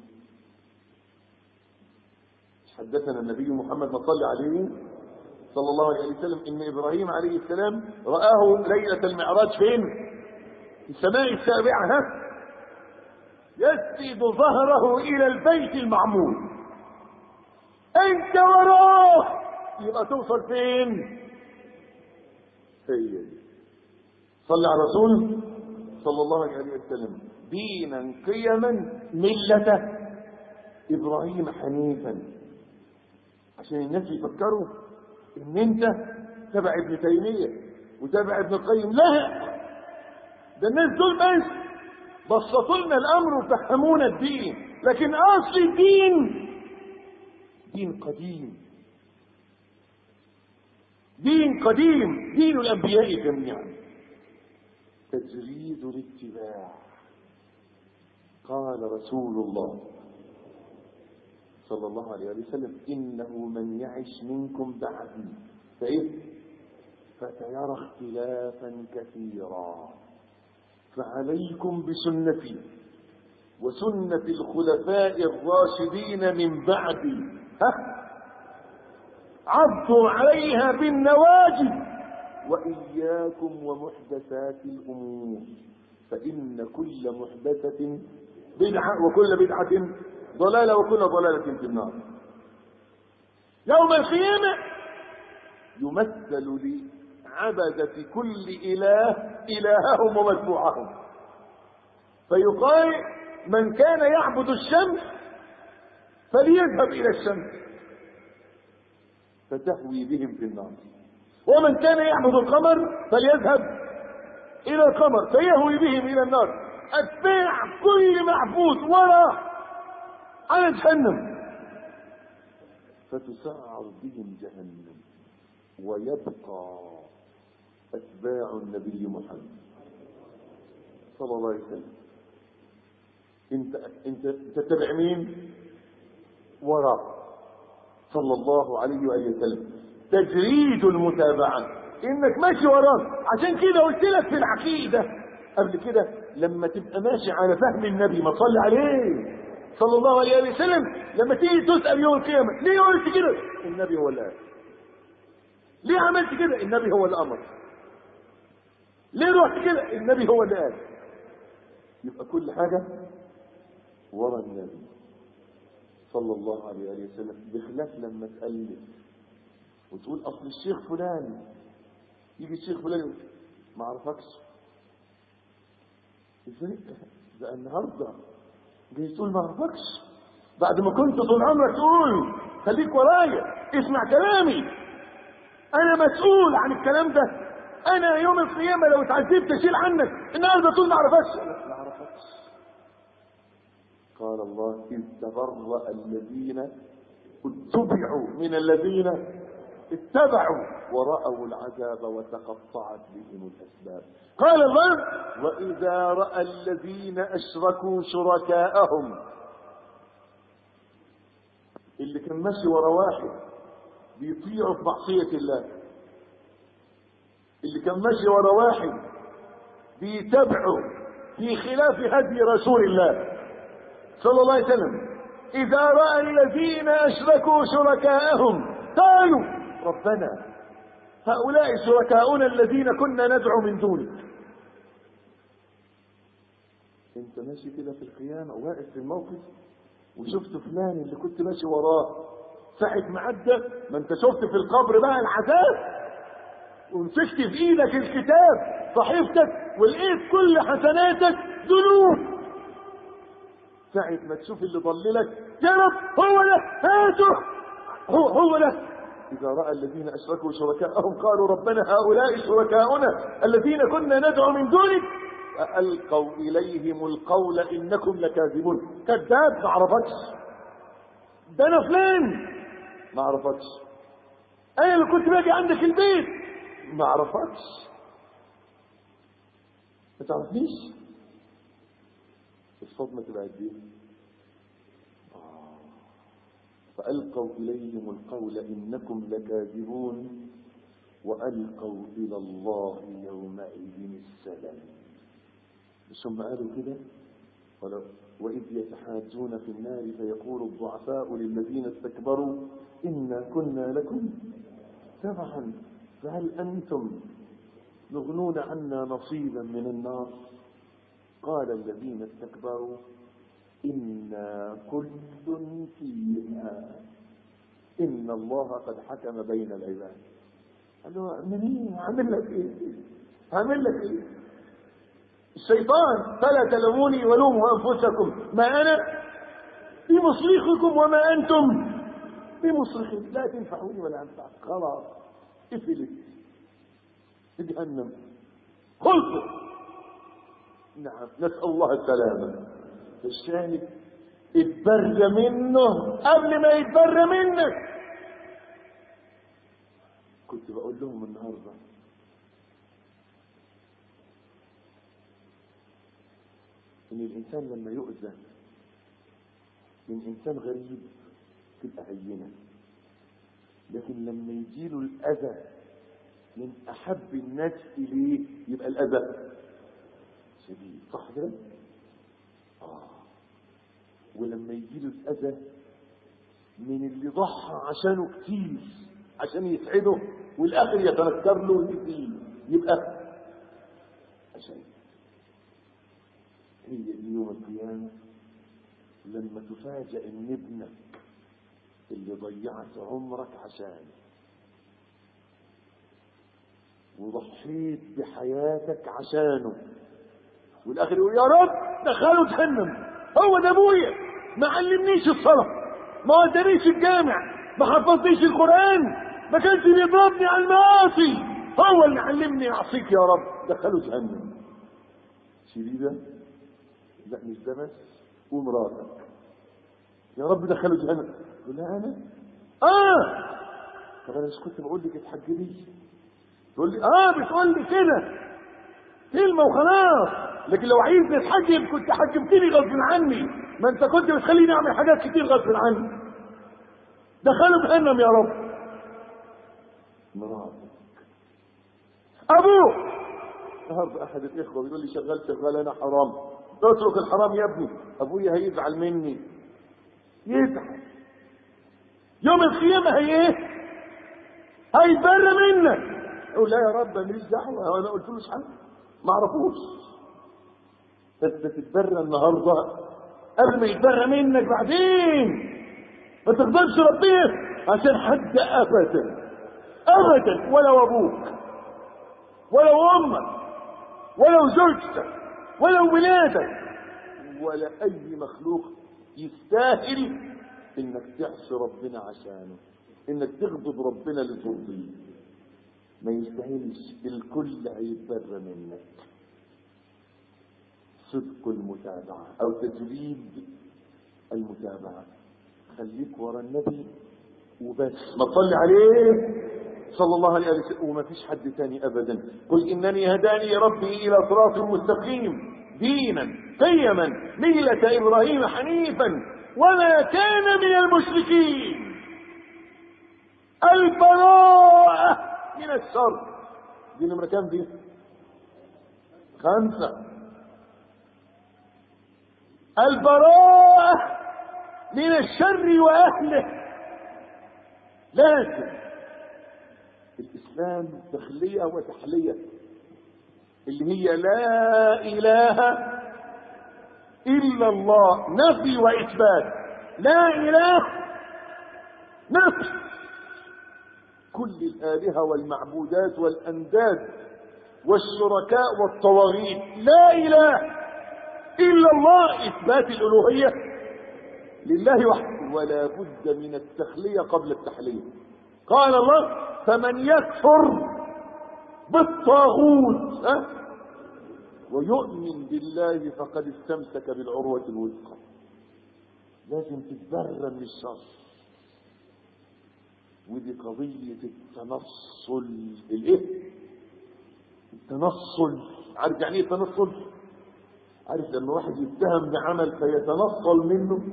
حدثنا النبي محمد ما صلى عليه صلى الله عليه وسلم إن إبراهيم عليه السلام رآه ليلة المعراج فين؟ في السماء السابعة ها يسند ظهره إلى البيت المعمور أنت وراه يبقى توصل فين؟ هي دي صلى على الرسول صلى الله عليه وسلم دينا قيما ملة إبراهيم حنيفا عشان الناس يفكروا إن أنت تبع ابن تيمية وتبع ابن القيم لا ده الناس دول بس بسطوا لنا الامر وفهمونا الدين لكن اصل الدين دين قديم دين قديم دين الانبياء جميعا تجريد الاتباع قال رسول الله صلى الله عليه وسلم انه من يعش منكم بعدي فايه فسيرى اختلافا كثيرا فعليكم بسنتي وسنة الخلفاء الراشدين من بعدي ها عضوا عليها بالنواجذ وإياكم ومحدثات الأمور فإن كل محدثة بدعة وكل بدعة ضلالة وكل ضلالة في النار يوم القيامة يمثل لي عبدة كل إله إلههم ومتبوعهم فيقال من كان يعبد الشمس فليذهب إلى الشمس فتهوي بهم في النار ومن كان يعبد القمر فليذهب إلى القمر فيهوي بهم إلى النار أتباع كل معبود وراء على جهنم فتسعر بهم جهنم ويبقى أتباع النبي محمد صلى الله عليه وسلم انت انت تتبع مين وراء صلى الله عليه وآله وسلم تجريد المتابعة انك ماشي وراه عشان كده قلت لك في العقيدة قبل كده لما تبقى ماشي على فهم النبي ما صلي عليه صلى الله عليه وسلم لما تيجي تسأل يوم القيامة ليه قلت كده النبي هو اللي قال ليه عملت كده النبي هو اللي امر ليه رحت كده النبي هو اللي قال يبقى كل حاجة ورا النبي صلى الله عليه وآله وسلم بخلاف لما تألف وتقول أصل الشيخ فلان يجي الشيخ فلان يقول ما أعرفكش ازاي ده النهارده جاي تقول ما أعرفكش بعد ما كنت طول عمرك تقول خليك ورايا اسمع كلامي أنا مسؤول عن الكلام ده أنا يوم القيامة لو اتعذبت أشيل عنك النهارده تقول ما أعرفكش ما أعرفكش قال الله إذ تبرأ الذين اتبعوا من الذين اتبعوا ورأوا العذاب وتقطعت بهم الأسباب قال الله وإذا رأى الذين أشركوا شركاءهم اللي كان ماشي ورا واحد بيطيعوا في معصية الله اللي كان ماشي ورا واحد بيتبعوا في خلاف هدي رسول الله صلى الله عليه وسلم إذا رأى الذين أشركوا شركاءهم قالوا ربنا هؤلاء شركاؤنا الذين كنا ندعو من دونك انت ماشي كده في القيامة واقف في الموقف وشفت فلان اللي كنت ماشي وراه ساعة ما عدى ما انت شفت في القبر بقى العذاب ومسكت في ايدك الكتاب صحيفتك ولقيت كل حسناتك ذنوب ساعة ما تشوف اللي ضللك يا رب هو ده هاته هو هو ده إذا رأى الذين أشركوا شركاءهم قالوا ربنا هؤلاء شركاؤنا الذين كنا ندعو من دونك فألقوا إليهم القول إنكم لكاذبون كذاب ما عرفكش ده أنا فلان ما عرفكش أنا اللي كنت باجي عندك البيت ما عرفكش ما تعرفنيش الصدمة تبقى قد ايه؟ فألقوا إليهم القول إنكم لكاذبون وألقوا إلى الله يومئذ السلام ثم قالوا كده ولو وإذ يتحاجون في النار فيقول الضعفاء للذين استكبروا إنا كنا لكم تبعا فهل أنتم يغنون عنا نصيبا من النار قال الذين استكبروا إنا كل فيها إن الله قد حكم بين العباد قال له منين عامل لك ايه عامل لك ايه الشيطان فلا تلوموني ولوموا انفسكم ما انا بمصرخكم وما انتم بمصرخي لا تنفعوني ولا انفعك خلاص افلت في جهنم خلصوا نعم نسال الله السلامه الشاهد اتبر منه قبل ما يتبر منك كنت بقول لهم النهارده ان الانسان لما يؤذى من انسان غريب تبقى هينه لكن لما يجيله الاذى من احب الناس اليه يبقى الاذى شديد صح كده آه. ولما يجيله الاذى من اللي ضحى عشانه كتير عشان يسعده والاخر يتنكر له ويأذيه يبقى عشان هي دي يوم القيامة لما تفاجأ ان ابنك اللي ضيعت عمرك عشانه وضحيت بحياتك عشانه والاخر يقول يا رب دخله جهنم هو ده ابويا ما علمنيش الصلاه ما ودانيش الجامع ما حفظنيش القران ما كانش بيضربني على المعاصي هو اللي علمني اعصيك يا رب دخله جهنم شديده لا مش ده بس ومراتك يا رب دخله جهنم تقول لها انا اه طب انا مش كنت بقول لك اتحجبي تقول لي اه بتقول لي كده كلمه وخلاص لكن لو عايزني اتحجب كنت حجبتني غصب عني ما انت كنت بتخليني اعمل حاجات كتير غصب عني دخلوا جهنم يا رب مراتك ابوك النهارده احد الاخوه بيقول لي شغال شغال انا حرام اترك الحرام يا ابني ابويا هيزعل مني يزعل يوم القيامه هي ايه هيتبرى منك يقول لا يا رب ماليش دعوه انا قلت له حاجه ما اعرفوش انت تتبرى النهارده قبل ما يتبرى منك بعدين ما تغضبش ربنا عشان حد ابدا ابدا ولو ابوك ولو امك ولو زوجتك ولو ولادك ولا اي مخلوق يستاهل انك تعصي ربنا عشانه انك تغضب ربنا لترضيه ما يستاهلش الكل هيتبرى منك صدق المتابعة او تجريد المتابعة خليك ورا النبي وبس ما تصلي عليه صلى الله عليه وسلم وما فيش حد تاني ابدا قل انني هداني ربي الى صراط مستقيم دينا قيما ملة ابراهيم حنيفا وما كان من المشركين البراءة من الشر دي نمرة كام دي خمسة البراءة من الشر وأهله لكن الإسلام الإسلام تخلية وتحلية اللي هي لا إله إلا الله نفي وإثبات لا إله نفي كل الآلهة والمعبودات والأنداد والشركاء والطواغيت لا إله إلا الله إثبات الألوهية لله وحده ولا بد من التخلية قبل التحلية قال الله فمن يكفر بالطاغوت ها ويؤمن بالله فقد استمسك بالعروة الوثقى لازم تتبرى من الشر ودي قضية التنصل الايه التنصل عارف يعني ايه التنصل عارف لما واحد يتهم بعمل فيتنصل منه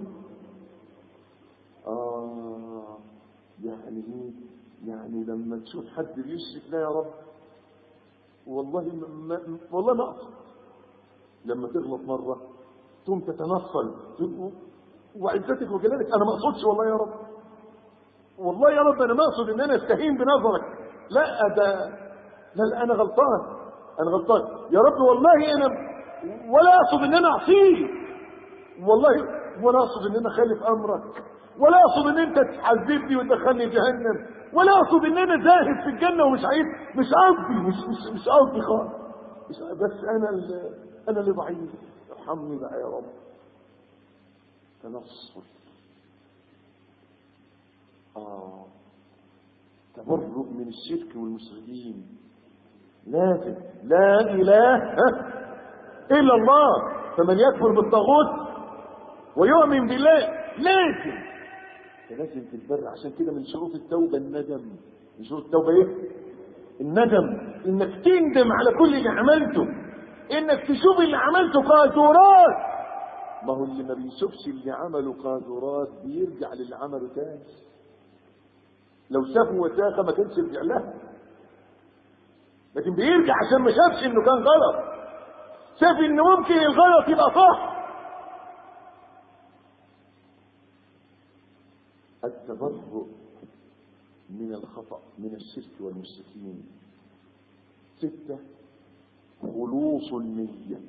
آه يعني ايه يعني لما تشوف حد بيشرك لا يا رب والله ما ما والله ما اقصد لما تغلط مره تقوم تتنصل تقول وعزتك وجلالك انا ما اقصدش والله يا رب والله يا رب انا ما اقصد ان انا استهين بنظرك لا ده لا, لا انا غلطان انا غلطان يا رب والله انا ولا اقصد ان انا اعصيك والله ولا اقصد ان انا اخالف امرك ولا اقصد ان انت تعذبني وتدخلني جهنم ولا اقصد ان انا زاهد في الجنه ومش عايز مش قصدي مش مش مش قصدي خالص مش- بس انا اللي انا اللي ضعيف ارحمني بقى يا رب تنصل اه تبرؤ من الشرك والمشركين لازم لا اله ها، الا الله فمن يكفر بالطاغوت ويؤمن بالله لازم لازم تتبرع عشان كده من شروط التوبه الندم من شروط التوبه ايه الندم انك تندم على كل اللي عملته انك تشوف اللي عملته قاذورات ما هو اللي ما بيشوفش اللي عمله قاذورات بيرجع للي عمله تاني لو شافه وساخه ما كانش يرجع لها لكن بيرجع عشان ما شافش انه كان غلط شاف ان ممكن الغلط يبقى صح التبرؤ من الخطأ من الشرك والمشركين ستة خلوص النية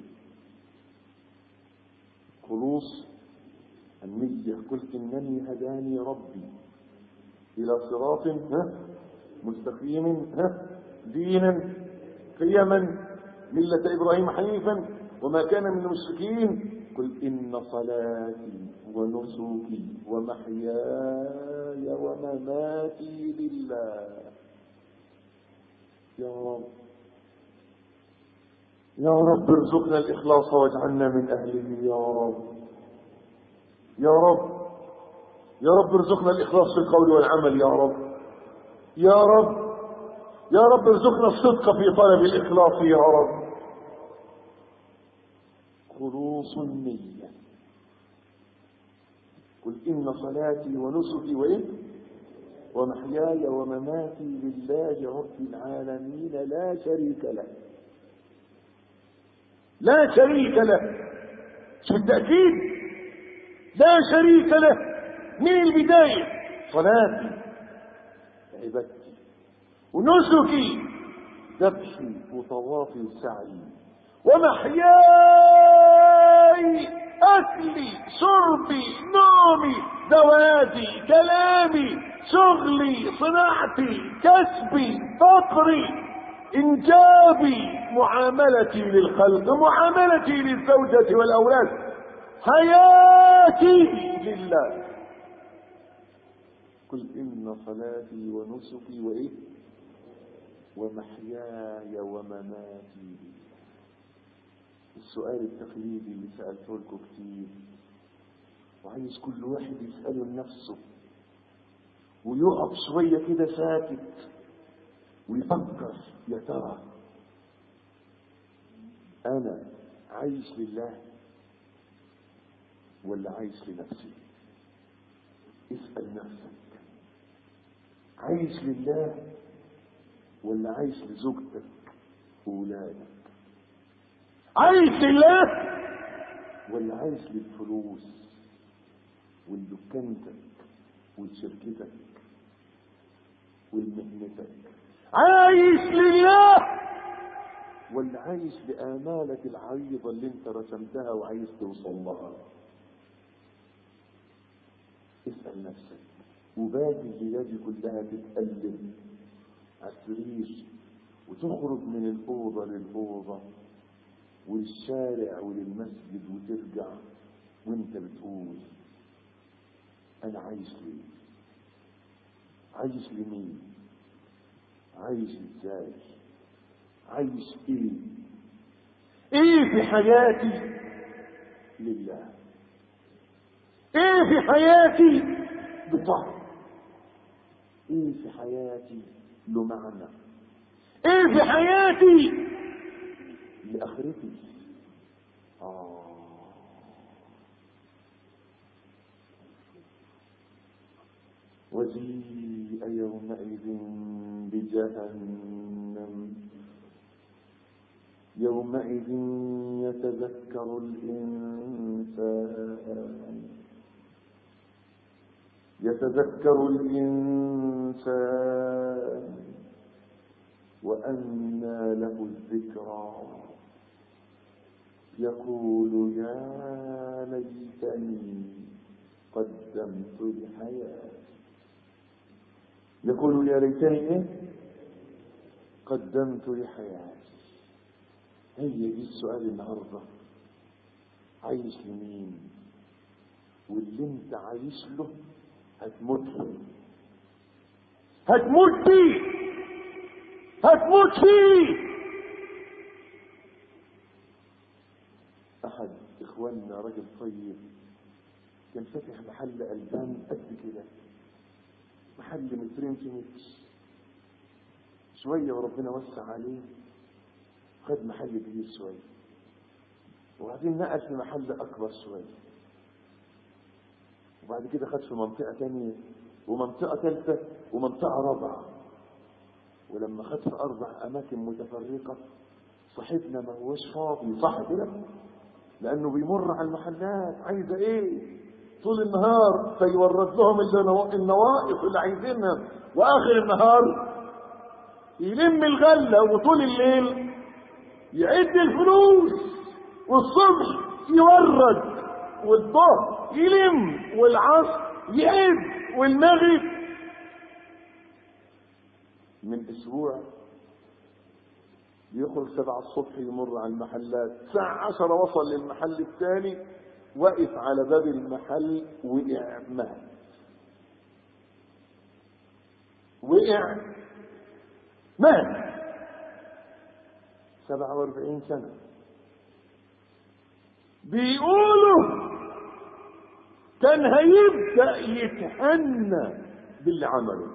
خلوص النية قل إنني هداني ربي إلى صراط ها مستقيم ها دينا قيما ملة إبراهيم حنيفا وما كان من المشركين قل إن صلاتي ونسكي ومحياي ومماتي لله يا رب يا رب ارزقنا الإخلاص واجعلنا من أهله يا رب يا رب يا رب ارزقنا الإخلاص في القول والعمل يا رب يا رب يا رب ارزقنا الصدق في طلب الإخلاص يا رب خلوص النية قل إن صلاتي ونسكي وإيه ومحياي ومماتي لله رب العالمين لا شريك له لا شريك له شو التأكيد لا شريك له من البداية صلاتي عبادتي ونسكي ذبحي وطوافي وسعي ومحياي أكلي شربي نومي زواجي كلامي شغلي صناعتي كسبي فقري إنجابي معاملتي للخلق معاملتي للزوجة والأولاد حياتي لله قل إن صلاتي ونسكي وإيه ومحياي ومماتي لله السؤال التقليدي اللي سألته لكم كتير وعايز كل واحد يسأله لنفسه ويقف شوية كده ساكت ويفكر يا ترى أنا عايش لله ولا عايش لنفسي اسأل نفسك عايش لله ولا عايش لزوجتك وولادك عايش لله ولا عايش للفلوس ولدكانتك ولشركتك ولمهنتك عايش لله ولا عايش لآمالك العريضة اللي انت رسمتها وعايز توصل لها اسأل نفسك وباقي الليلة دي كلها تتقلب على السرير وتخرج من الأوضة للأوضة والشارع وللمسجد وترجع وانت بتقول انا عايش ليه عايش لمين عايش ازاي عايش ايه ايه في حياتي لله ايه في حياتي بطهر ايه في حياتي له معنى ايه في حياتي لاخرتي آه وجيء يومئذ بجهنم يومئذ يتذكر الإنسان يتذكر الإنسان وأنى له الذكرى يقول يا ليتني قدمت لحياتي يقول يا ليتني ايه قدمت لحياتي هي دي السؤال النهارده عايش لمين واللي انت عايش له هتموت له هتموت فيه هتموت فيه احد اخواننا راجل طيب كان فاتح محل البان قد كده محل مترين في متر شوية وربنا وسع عليه خد محل كبير شوية وبعدين نقل في محل أكبر شوية وبعد كده خد في منطقة تانية ومنطقة ثالثة ومنطقة رابعة ولما خد في أربع أماكن متفرقة صاحبنا ما هوش فاضي صح كده لأنه بيمر على المحلات عايزة إيه طول النهار فيورد لهم النواقص اللي عايزينها واخر النهار يلم الغله وطول الليل يعد الفلوس والصبح يورد والظهر يلم والعصر يعد والمغرب من اسبوع يخرج سبعة الصبح يمر على المحلات الساعة عشرة وصل للمحل الثاني وقف على باب المحل وقع مات وقع مات سبعة واربعين سنة بيقولوا كان هيبدأ يتهنى باللي عمله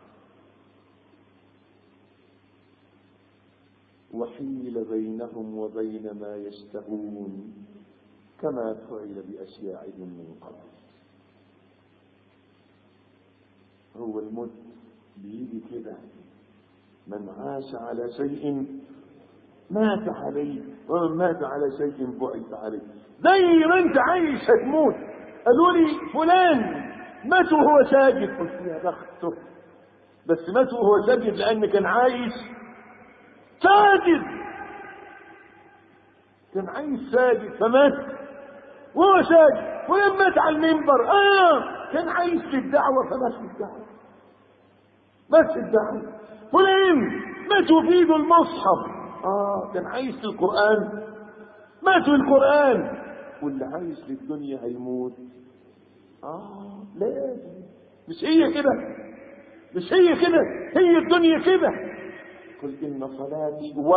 وحيل بينهم وبين ما يشتهون كما فعل بأشياعهم من قبل هو الموت بيجي كده من عاش على شيء مات عليه ومن مات على شيء بعث عليه زي ما انت عايش هتموت قالوا لي فلان مات وهو ساجد قلت يا بخته بس مات وهو ساجد لان كان عايش ساجد كان عايش ساجد فمات وهو ساجد ولما مات على المنبر اه كان عايش في الدعوه فمات في الدعوه مات في الدعوه فلان ماتوا في ايده المصحف اه كان عايش في القران مات في القران واللي عايش للدنيا هيموت اه لازم مش هي كده مش هي كده هي الدنيا كده قل ان صلاتي و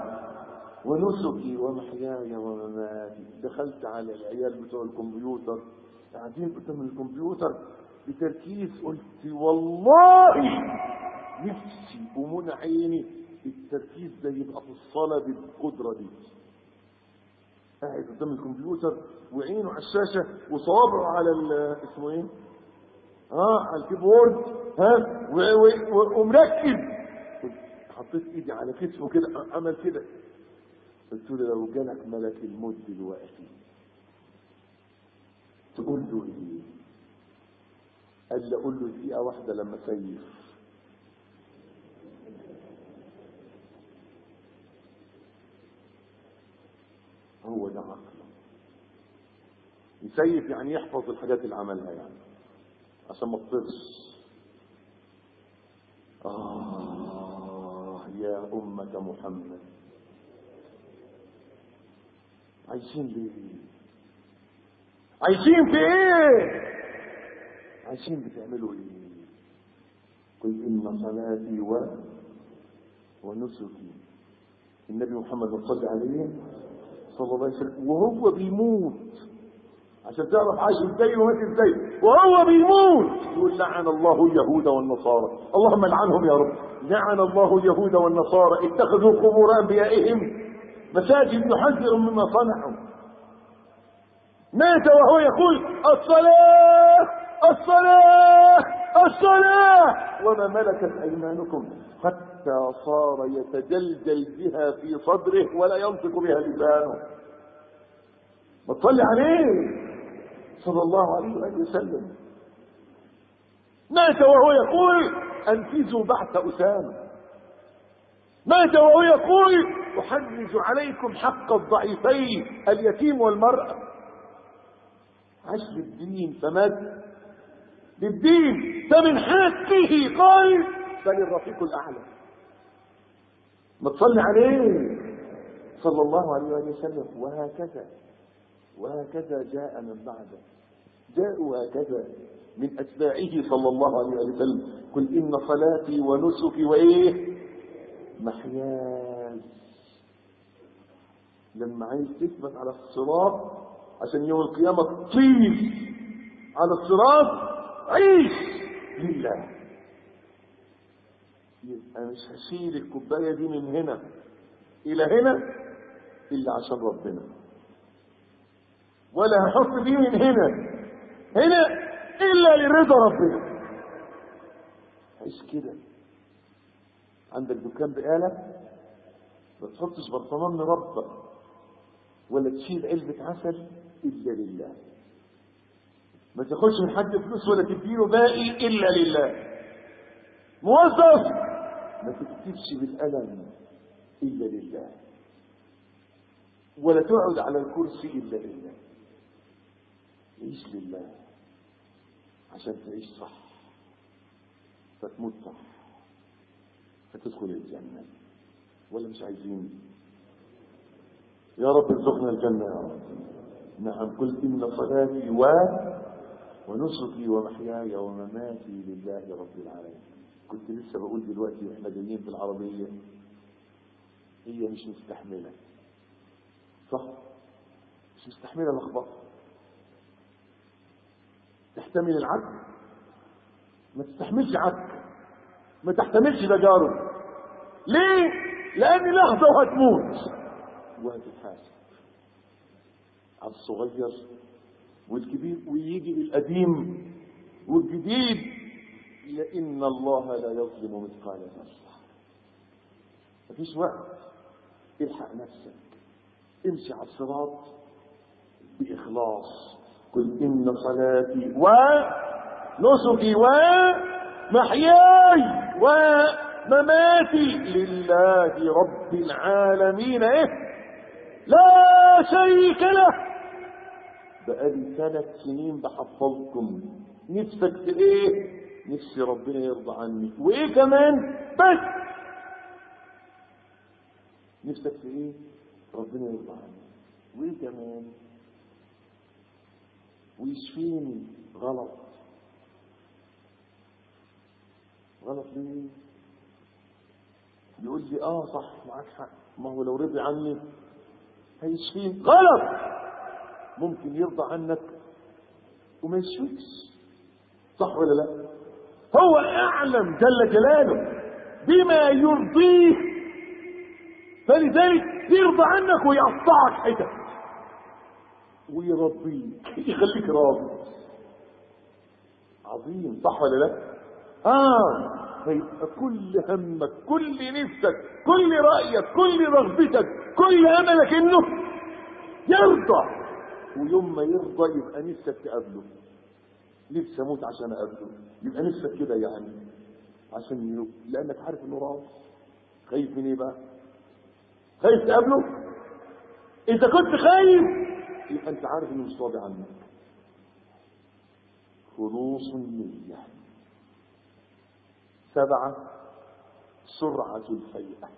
ونسكي ومحياي ومماتي دخلت على العيال بتوع الكمبيوتر قاعدين قدام الكمبيوتر بتركيز قلت والله نفسي ومنى عيني التركيز ده يبقى في الصلاة بالقدرة دي قاعد قدام الكمبيوتر وعينه على الشاشة وصوابعه على اسمه ايه؟ اه على الكيبورد ها ومركز حطيت ايدي على كتفه كده عمل كده قلت له لو جالك ملك الموت دلوقتي تقول له ايه؟ قال لي اقول له دقيقة واحدة لما سيف هو ده عقله يسيف يعني يحفظ الحاجات اللي عملها يعني عشان ما تطرش آه يا أمة محمد عايشين ليه عايشين في ايه عايشين بتعملوا ايه قل ان صلاتي و ونسكي النبي محمد صلى عليه صلى الله عليه وسلم وهو بيموت عشان تعرف عايش ازاي ومات ازاي وهو بيموت يقول لعن الله اليهود والنصارى اللهم لعنهم يا رب لعن الله اليهود والنصارى اتخذوا قبور انبيائهم مساجد يحذر مما صنعوا مات وهو يقول الصلاة الصلاة الصلاة وما ملكت أيمانكم حتى صار يتجلجل بها في صدره ولا ينطق بها لسانه ما تصلي عليه صلى الله عليه وآله وسلم مات وهو يقول أنفذوا بعث أسامة مات وهو يقول أحرج عليكم حق الضعيفين اليتيم والمرأة عاش للدين فمات للدين فمن حقه قال بل الرفيق الأعلى ما تصلي عليه صلى الله عليه وآله وسلم وهكذا وهكذا جاء من بعده جاءوا هكذا من أتباعه صلى الله عليه وآله وسلم قل إن صلاتي ونسكي وإيه محياي لما عايز تثبت على الصراط عشان يوم القيامة تطير على الصراط عيش لله يبقى مش هشيل الكوباية دي من هنا إلى هنا إلا عشان ربنا ولا هحط دي من هنا هنا إلا لرضا ربنا عيش كده عندك دكان بقالة ما تحطش برطمان مربى ولا تشيل علبة عسل إلا لله ما تاخدش من حد فلوس ولا تديله باقي إلا لله موظف ما تكتبش بالقلم إلا لله ولا تقعد على الكرسي إلا لله عيش لله عشان تعيش صح فتموت صح فتدخل الجنة ولا مش عايزين يا رب ارزقنا الجنة يا رب نعم قل إن صلاتي و ونسكي ومحياي ومماتي لله رب العالمين كنت لسه بقول دلوقتي واحنا جايين في العربية هي مش مستحملة صح مش مستحملة لخبطة تحتمل العك ما تستحملش عك ما تحتملش تجارب ليه لان لحظة وهتموت وهتتحاسب على الصغير والكبير ويجي القديم والجديد لأن الله لا يظلم مثقال ذرة مفيش وقت الحق نفسك امشي على الصراط بإخلاص قل إن صلاتي ونسكي ومحياي ومماتي لله رب العالمين إيه لا شريك له بقالي ثلاث سنين بحفظكم نفسك في ايه نفسي ربنا يرضى عني وايه كمان بس نفسك في ايه ربنا يرضى عني وايه كمان ويشفيني غلط غلط ليه يقول لي اه صح معاك حق ما هو لو رضي عني هيشفيني غلط ممكن يرضى عنك وما يشفيكش صح ولا لا هو اعلم جل جلاله بما يرضيه فلذلك يرضى عنك ويقطعك حتت ويربيك يخليك راضي عظيم صح ولا لا اه فيبقى كل همك كل نفسك كل رايك كل رغبتك كل املك انه يرضى ويوم ما يرضى يبقى نفسك تقابله نفسي اموت عشان اقابله يبقى نفسك كده يعني عشان يروح لانك عارف انه راضي خايف من ايه بقى خايف تقابله انت كنت خايف يبقى انت عارف انه مش راضي عنك خلوص النية سبعة سرعة الفيئة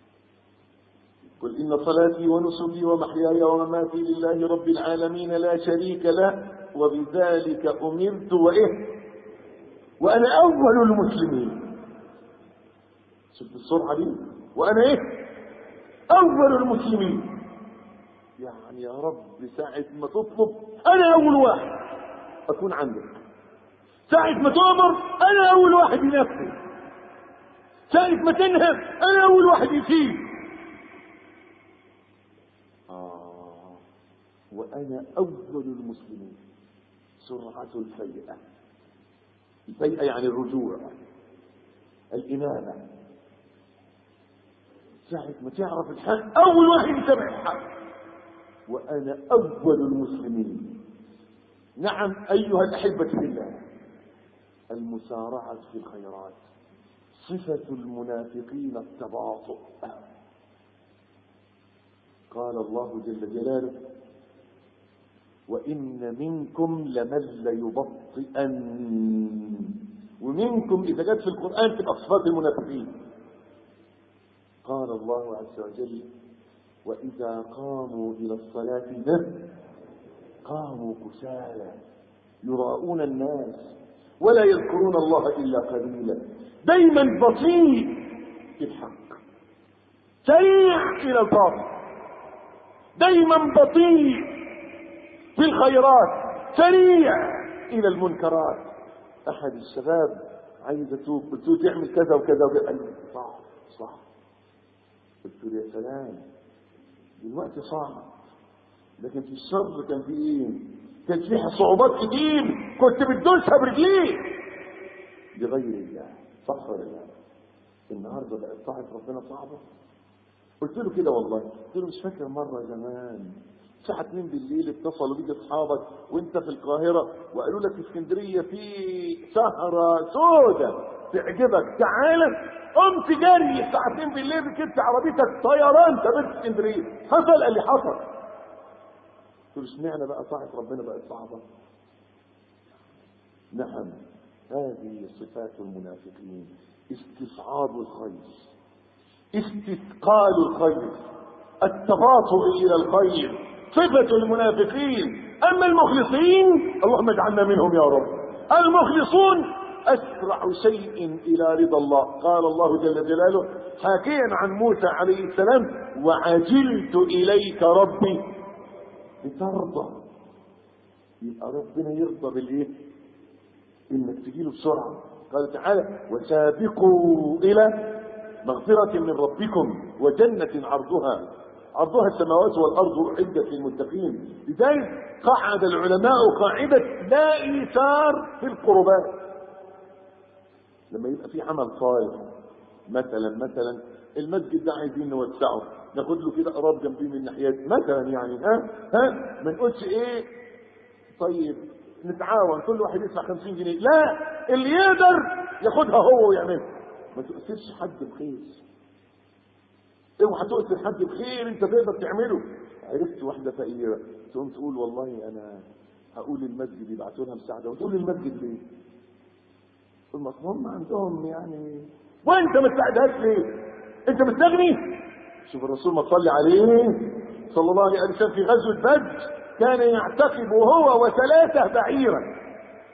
قل إن صلاتي ونسكي ومحياي ومماتي لله رب العالمين لا شريك له وبذلك أمرت وإيه وأنا أول المسلمين شفت السرعة دي وأنا إيه أول المسلمين يعني يا رب ساعة ما تطلب أنا أول واحد أكون عندك ساعة ما تؤمر أنا أول واحد ينفذ ساعة ما تنهى أنا أول واحد يسيب آه وأنا أول المسلمين سرعة الفيئة الفيئة يعني الرجوع الإنابة ساعة ما تعرف الحق أول واحد يتبع الحق وأنا أول المسلمين نعم أيها الأحبة في الله المسارعة في الخيرات صفة المنافقين التباطؤ قال الله جل جلاله وإن منكم لمن ليبطئن ومنكم إذا جت في القرآن تبقى صفات المنافقين قال الله عز وجل وإذا قاموا إلى الصلاة قاموا كسالى يراءون الناس ولا يذكرون الله إلا قليلا دايما بطيء في الحق سريع إلى الباطل دايما بطيء في الخيرات سريع إلى المنكرات أحد الشباب عايز أتوب قلت له تعمل كذا وكذا وكذا قال لي صح صح قلت له يا سلام دلوقتي صعب لكن في الشر كان في ايه كان في صعوبات كتير كنت بتدوسها برجليك لغير الله صح ولا لا النهارده بقت طاعه ربنا صعبه قلت له كده والله قلت له مش فاكر مره زمان الساعة 2 بالليل اتصلوا بيك اصحابك وانت في القاهرة وقالوا لك في اسكندرية في سهرة سودة تعجبك تعالى قمت جري الساعة 2 بالليل ركبت عربيتك طيران سافرت اسكندرية حصل قال لي حصل قلت له اشمعنى بقى طاعة ربنا بقت صعبة نعم هذه صفات المنافقين استصعاب الخير استثقال الخير التباطؤ الى الخير صفة المنافقين اما المخلصين اللهم اجعلنا منهم يا رب المخلصون اسرع شيء الى رضا الله قال الله جل جلاله حاكيا عن موسى عليه السلام وعجلت اليك ربي لترضى يبقى ربنا يرضى بالايه انك تجيله بسرعه قال تعالى وسابقوا الى مغفرة من ربكم وجنة عرضها عرضها السماوات والأرض أعدت للمتقين لذلك قعد العلماء قاعدة لا إيثار في القربات لما يبقى في عمل صالح مثلا مثلا المسجد ده عايزين نوسعه ناخد له كده قراب جنبيه من الناحيات مثلا يعني ها ها ما نقولش ايه طيب نتعاون كل واحد يدفع 50 جنيه لا اللي يقدر ياخدها هو ويعملها ما تؤثرش حد بخير اوعى تؤثر حد بخير انت تقدر تعمله عرفت واحده فقيره تقوم تقول والله انا هقول المسجد يبعتوا لها مساعده وتقول المسجد ليه؟ تقول ما هم عندهم يعني وانت ما تساعدهاش ليه؟ انت مستغني؟ شوف الرسول ما تصلي عليه صلى الله عليه وسلم في غزوه بدر كان يعتقب هو وثلاثه بعيرا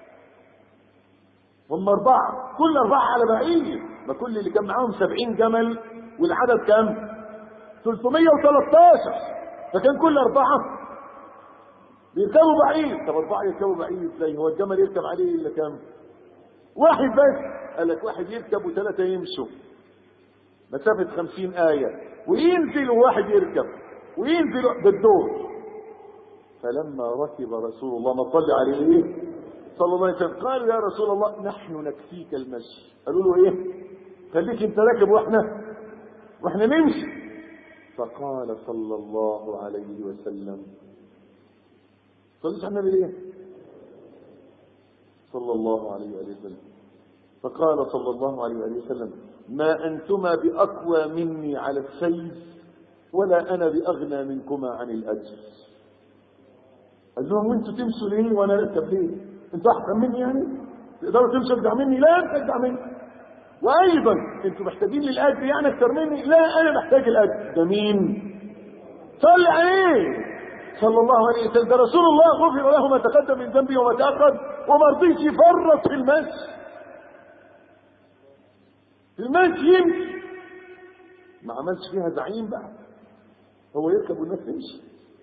هم أربعة كل أربعة على بعير ما كل اللي كان معاهم سبعين جمل والعدد كام 313 فكان كل أربعة بيركبوا بعير طب أربعة يركبوا بعير ازاي هو الجمل يركب عليه إلا كام واحد بس قال لك واحد يركب وثلاثة يمشوا مسافة خمسين آية وينزل وواحد يركب وينزل بالدور فلما ركب رسول الله ما صلى عليه صلى الله عليه وسلم قال يا رسول الله نحن نكفيك المشي قالوا له ايه خليك انت راكب واحنا واحنا نمشي فقال صلى الله عليه وسلم صليت على النبي ليه صلى الله عليه وآله وسلم فقال صلى الله عليه وآله وسلم ما أنتما بأقوى مني على السيف ولا أنا بأغنى منكما عن الأجر قال لهم وانتوا تمشوا ليه وانا اركب ليه انتوا احسن مني يعني تقدروا تمشوا اجدع مني لا انت اجدع مني وايضا انتوا محتاجين للاجر يعني اكتر مني لا انا محتاج الاجر ده مين صلي عليه صلى الله عليه وسلم ده رسول الله غفر له ما تقدم من ذنبه وما تاخر وما رضيش يفرط في المشي في المشي يمشي ما عملش فيها زعيم بقى هو يركب والناس تمشي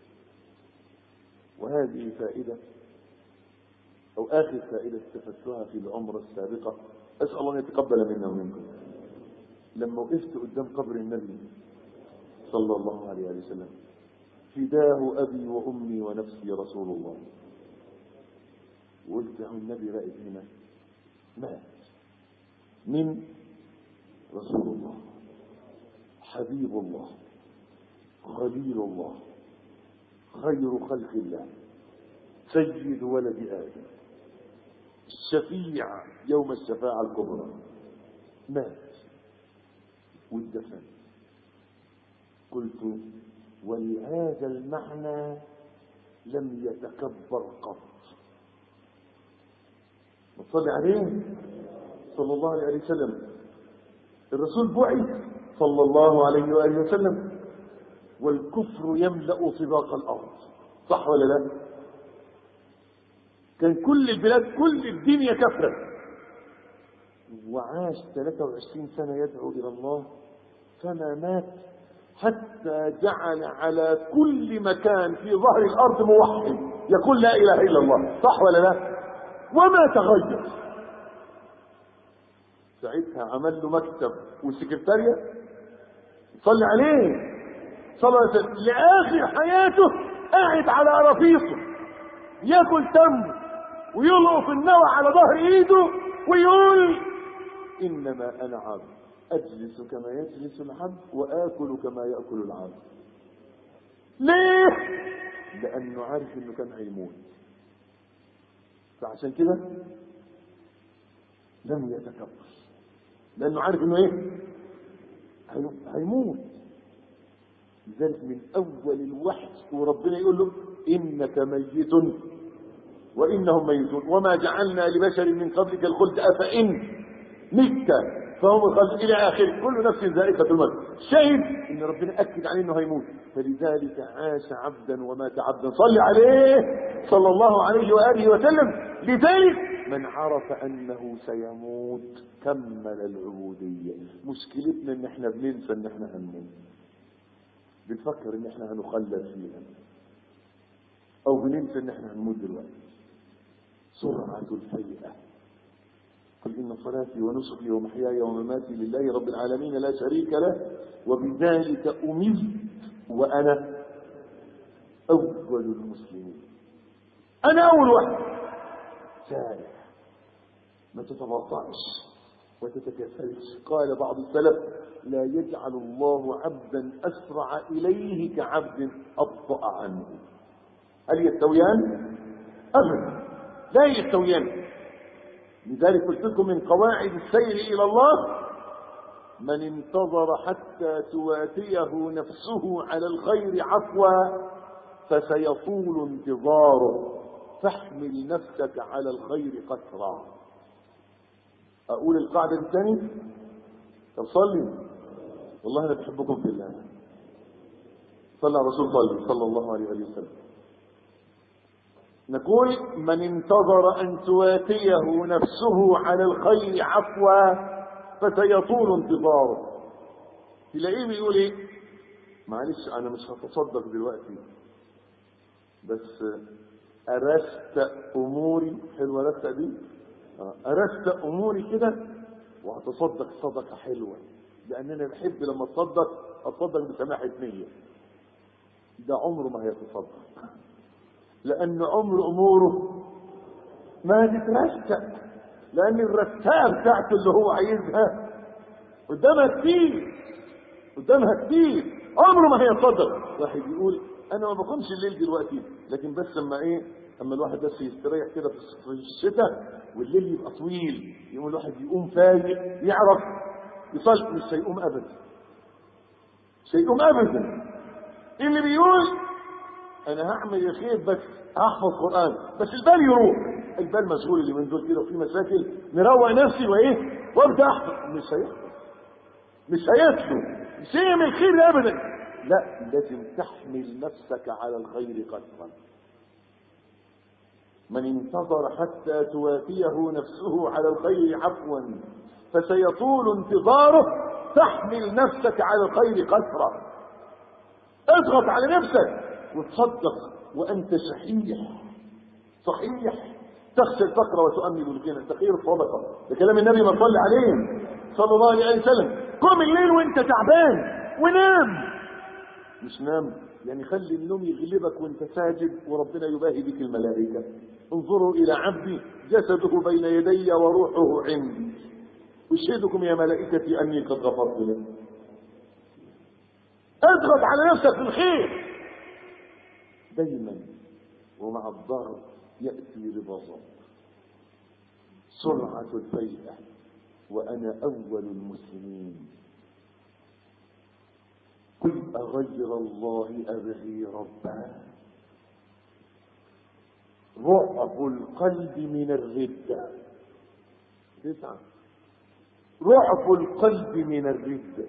وهذه فائدة أو آخر فائدة استفدتها في العمرة السابقة أسأل الله أن يتقبل منا ومنكم لما وقفت قدام قبر النبي صلى الله عليه وسلم فداه أبي وأمي ونفسي رسول الله وقلت له النبي رأيت هنا مات من رسول الله حبيب الله خليل الله خير خلق الله سيد ولد آدم الشفيع يوم الشفاعة الكبرى مات والدفن قلت ولهذا المعنى لم يتكبر قط وصلي عليه صلى الله عليه وسلم الرسول بعث صلى الله عليه وآله وسلم والكفر يملأ طباق الأرض صح ولا لا كان كل البلاد كل الدنيا كفرة وعاش 23 سنة يدعو إلى الله فما مات حتى جعل على كل مكان في ظهر الأرض موحد يقول لا إله إلا الله صح ولا لا وما تغير ساعتها عمل له مكتب والسكرتارية صلي عليه صلى الله عليه وسلم لآخر حياته قاعد على رفيقه ياكل تم ويلقف النوى على ظهر ايده ويقول انما انا عبد اجلس كما يجلس العبد واكل كما ياكل العبد ليه لانه عارف انه كان هيموت فعشان كده لم يتكبر لانه عارف انه ايه هيموت لذلك من اول الوحي وربنا يقول له انك ميت وانهم ميتون وما جعلنا لبشر من قبلك الخلد افان مت فهم الخلد الى اخره كل نفس ذائقه الموت شاهد ان ربنا اكد عليه انه هيموت فلذلك عاش عبدا ومات عبدا صل عليه صلى الله عليه واله وسلم لذلك من عرف انه سيموت كمل العبوديه مشكلتنا ان احنا بننسى ان احنا هنموت بنفكر ان احنا هنخلد فيها او بننسى ان احنا هنموت دلوقتي سرعة الفيئة قل إن صلاتي ونسكي ومحياي ومماتي لله رب العالمين لا شريك له وبذلك أمرت وأنا أول المسلمين أنا أول واحد سارع ما تتبطعش وتتكسلش قال بعض السلف لا يجعل الله عبدا أسرع إليه كعبد أبطأ عنه هل يستويان؟ أبدا لا يستويان لذلك قلت لكم من قواعد السير إلى الله من انتظر حتى تواتيه نفسه على الخير عفوا فسيطول انتظاره فاحمل نفسك على الخير قسرا أقول القاعدة الثانية طب صلي والله أنا بحبكم في الله صلى على رسول الله صلى الله عليه وسلم نقول من انتظر أن تواتيه نفسه على الخير عفوا فسيطول انتظاره تلاقيه بيقول ايه معلش انا مش هتصدق دلوقتي بس أرست أموري حلوة رست دي أرست أموري كده وهتصدق صدقة حلوة لأن أنا بحب لما أتصدق أتصدق بسماحة نية ده عمره ما هيتصدق لأن عمر أموره ما هتترستق لأن الرتاب بتاعته اللي هو عايزها قدامها كتير قدامها كتير عمره ما هيتصدق واحد يقول أنا ما بقومش الليل دلوقتي لكن بس لما إيه اما الواحد بس يستريح كده في الشتاء والليل يبقى طويل يقوم الواحد يقوم فايق يعرف يصلي مش هيقوم ابدا مش هيقوم ابدا اللي بيقول انا هعمل الخير بس هحفظ قران بس البال يروح البال مشغول اللي من دول كده وفي مشاكل نروق نفسي وايه وابدا احفظ مش هيحفظ مش هيتلو مش هيعمل خير ابدا لا لازم تحمل نفسك على الخير قدرا من انتظر حتى توافيه نفسه على الخير عفوا فسيطول انتظاره تحمل نفسك على الخير قسرا اضغط على نفسك وتصدق وانت صحيح صحيح تخشى الفقر وتؤمل الغنى تخير الصدقه ده كلام النبي ما صلى عليه صلى الله عليه وسلم قم الليل وانت تعبان ونام مش نام يعني خلي النوم يغلبك وانت ساجد وربنا يباهي بك الملائكه انظروا الى عبدي جسده بين يدي وروحه عندي اشهدكم يا ملائكتي اني قد غفرت له اضغط على نفسك في الخير دايما ومع الضرب ياتي رضا الرب سرعه الفيئه وانا اول المسلمين قل اغير الله ابغي ربا رعب القلب من الرده تسعه رعب القلب من الرده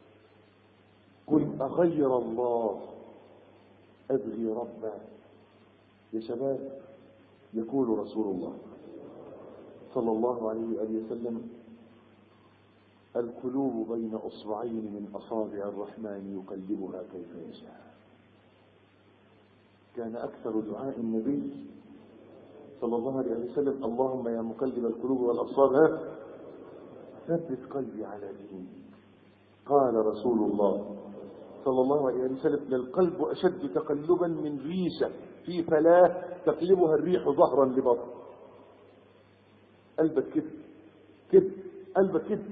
قل أغير الله أبغي ربا يا شباب يقول رسول الله صلى الله عليه وآله وسلم القلوب بين أصبعين من أصابع الرحمن يقلبها كيف يشاء كان أكثر دعاء النبي صلى الله عليه وسلم اللهم يا مقلب القلوب والأبصار ثبت قلبي على دينك قال رسول الله صلى الله عليه وسلم للقلب أشد تقلبا من ريشة في فلاة تقلبها الريح ظهرا لبطن قلبك كده كده قلبك كده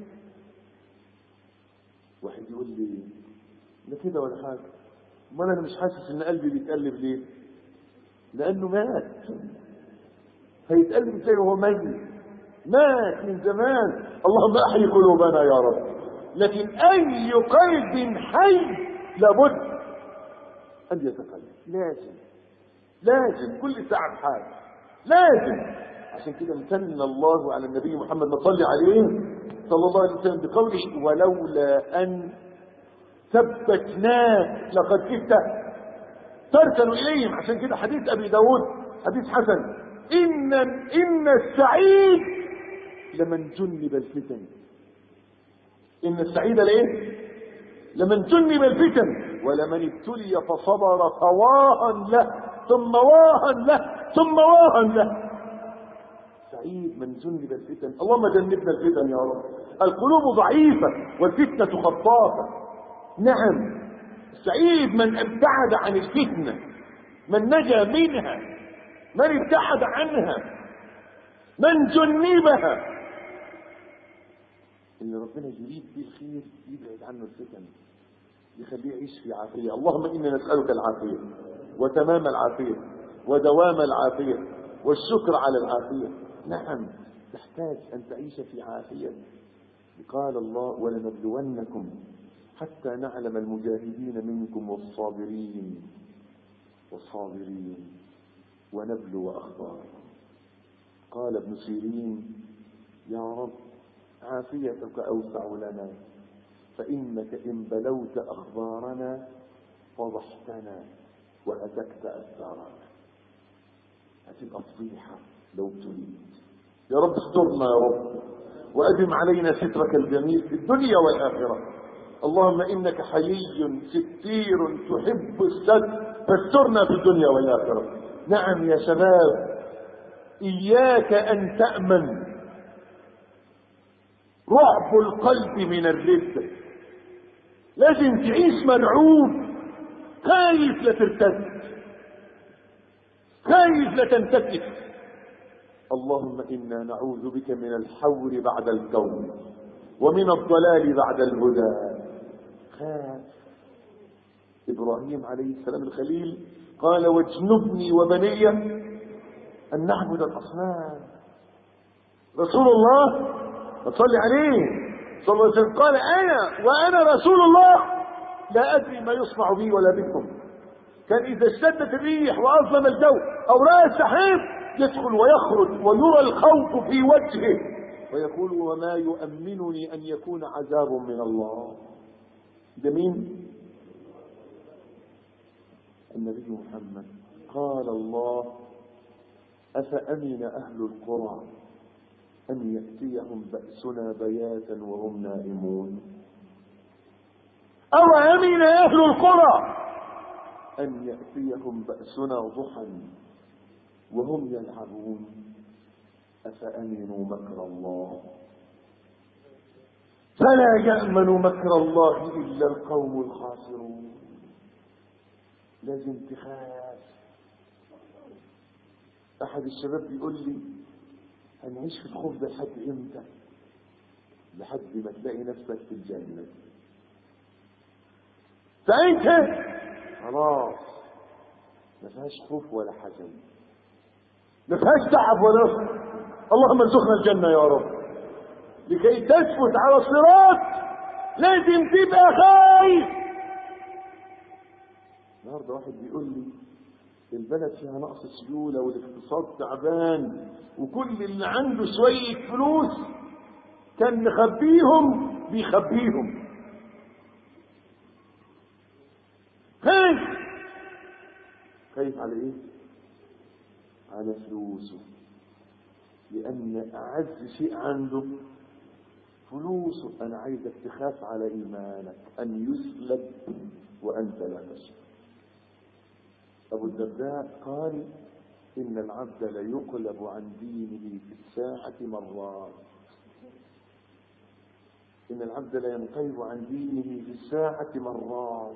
واحد يقول لي لا كده ولا حاجة امال انا مش حاسس ان قلبي بيتقلب ليه لانه مات هيتقلب ازاي وهو ميت مات من زمان اللهم احيي قلوبنا يا رب لكن اي قلب حي لابد ان يتقلب لازم لازم كل ساعه بحال لازم عشان كده امتن الله على النبي محمد ما صلي عليه صلى الله عليه وسلم بقوله ولولا ان ثبتناك لقد كدت تركن اليهم عشان كده حديث ابي داود حديث حسن ان ان السعيد لمن جنب الفتن ان السعيد ليه لمن جنب الفتن ولمن ابتلي فصبر فواها له ثم واها له ثم واها له سعيد من جنب الفتن اللهم جنبنا الفتن يا رب القلوب ضعيفة والفتنة خطافة نعم سعيد من ابتعد عن الفتنة من نجا منها من ابتعد عنها من جنبها اللي ربنا يريد به الخير يبعد عنه الفتن يخليه يعيش في عافية اللهم إنا نسألك العافية وتمام العافية ودوام العافية والشكر على العافية نعم تحتاج أن تعيش في عافية قال الله ولنبلونكم حتى نعلم المجاهدين منكم والصابرين والصابرين ونبلو أخباركم قال ابن سيرين يا رب عافيتك أوسع لنا فإنك إن بلوت أخبارنا فضحتنا وهتكت أسرارنا هتبقى فضيحة لو ابتليت يا رب استرنا يا رب وأدم علينا سترك الجميل في الدنيا والآخرة اللهم إنك حيي ستير تحب الستر فاسترنا في الدنيا والآخرة نعم يا شباب إياك أن تأمن رعب القلب من الردة لازم تعيش مرعوب خايف لا ترتد خايف لا تنتكس اللهم إنا نعوذ بك من الحور بعد الكون ومن الضلال بعد الهدى خاف إبراهيم عليه السلام الخليل قال واجنبني وبني أن نعبد الأصنام رسول الله صلى عليه صلى الله عليه وسلم قال أنا وأنا رسول الله لا أدري ما يصنع بي ولا بكم كان إذا اشتدت الريح وأظلم الجو أو رأى السحاب يدخل ويخرج ويرى الخوف في وجهه ويقول وما يؤمنني أن يكون عذاب من الله ده مين؟ النبي محمد قال الله أفأمن أهل القرى أن يأتيهم بأسنا بياتا وهم نائمون أو أمن أهل القرى أن يأتيهم بأسنا ضحى وهم يلعبون أفأمنوا مكر الله فلا يأمن مكر الله إلا القوم الخاسرون لازم تخاف أحد الشباب بيقول لي هنعيش في الخوف ده لحد إمتى؟ لحد ما تلاقي نفسك في الجنة فأنت خلاص ما فيهاش خوف ولا حزن ما فيهاش تعب ولا نصر اللهم ارزقنا الجنة يا رب لكي تثبت على الصراط لازم تبقى خايف النهارده واحد بيقول لي البلد فيها نقص سيولة والاقتصاد تعبان وكل اللي عنده شوية فلوس كان مخبيهم بيخبيهم خايف خايف على ايه على فلوسه لان اعز شيء عنده فلوسه انا عايزك تخاف على ايمانك ان يسلب وانت لا تشعر ابو الدرداء قال ان العبد ليقلب عن دينه في الساعه مرات ان العبد لينقلب عن دينه في الساعه مرات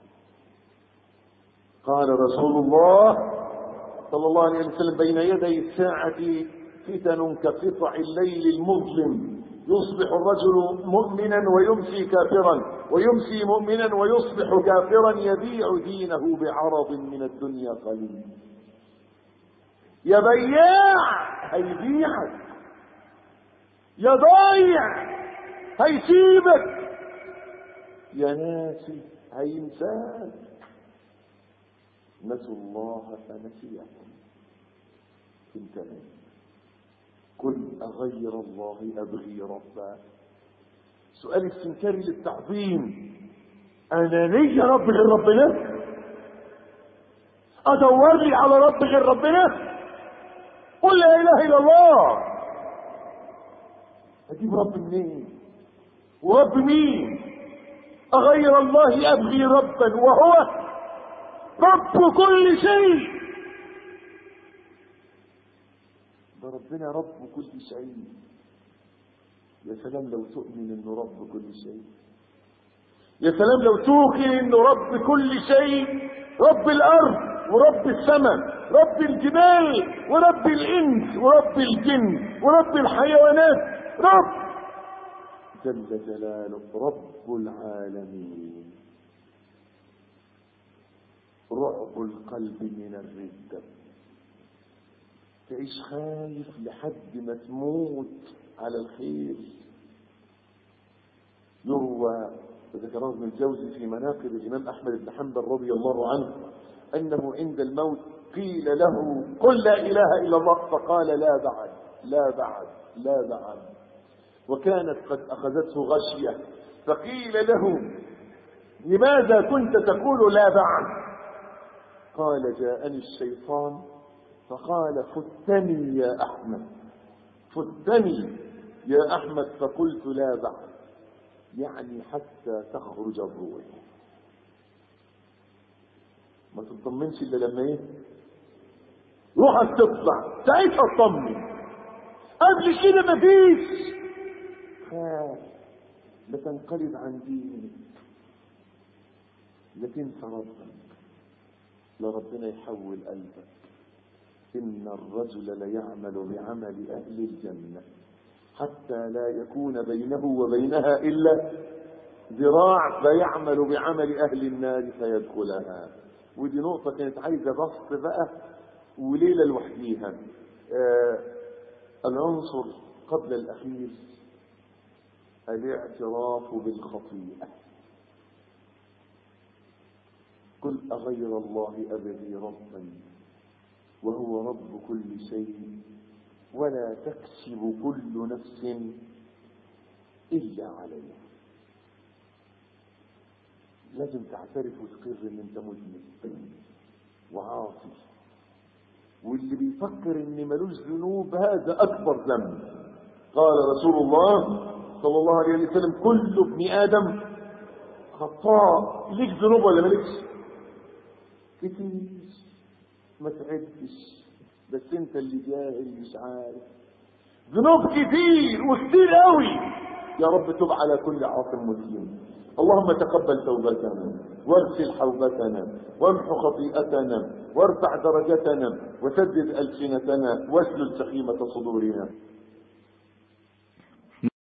قال رسول الله صلى الله عليه وسلم بين يدي الساعة فتن كقطع الليل المظلم يصبح الرجل مؤمنا ويمسي كافرا ويمسي مؤمنا ويصبح كافرا يبيع دينه بعرض من الدنيا قليل يا بياع هيبيعك يا ضايع هيسيبك يا ناسي هينساك نسوا الله فنسيهم انتهى قل أغير الله أبغي ربا سؤال استنكاري للتعظيم أنا ليا رب غير ربنا أدور لي على رب غير ربنا قل لا إله إلا الله أجيب رب منين ورب مين أغير الله أبغي ربا وهو رب كل شيء ده ربنا رب كل شيء يا سلام لو تؤمن انه رب كل شيء يا سلام لو توقن انه رب كل شيء رب الارض ورب السماء رب الجبال ورب الانس ورب الجن ورب الحيوانات رب جل جلاله رب العالمين رعب القلب من الردة تعيش خايف لحد ما تموت على الخير يروى ذكره ابن الجوزي في مناقب الإمام أحمد بن حنبل رضي الله عنه أنه عند الموت قيل له قل لا إله إلا الله فقال لا بعد لا بعد لا بعد وكانت قد أخذته غشية فقيل له لماذا كنت تقول لا بعد قال جاءني الشيطان فقال فتني يا أحمد فتني يا أحمد فقلت لا بعد يعني حتى تخرج الروح ما تطمنش الا لما ايه روحك تطلع ساعتها تطمن قبل كده مفيش خاف لتنقلب عن دينك لا تنسى ربك لربنا يحول قلبك إن الرجل ليعمل بعمل أهل الجنة حتى لا يكون بينه وبينها إلا ذراع فيعمل بعمل أهل النار فيدخلها ودي نقطة كانت عايزة بسط بقى وليلة لوحديها آه العنصر قبل الأخير الاعتراف بالخطيئة قل أغير الله أبغي ربا وهو رب كل شيء ولا تكسب كل نفس إلا عليها لازم تعترف وتقر ان انت مذنب وعاصي واللي بيفكر ان ملوش ذنوب هذا اكبر ذنب قال رسول الله صلى الله عليه وسلم كل ابن ادم خطاء ليك ذنوب ولا مالكش كتير ما تعدش بس انت اللي جاهل مش عارف ذنوب كتير وكتير قوي يا رب تب على كل عاصم مسلم اللهم تقبل توبتنا وارسل حوبتنا وامحو خطيئتنا وارفع درجتنا وسدد ألسنتنا واسلل سخيمة صدورنا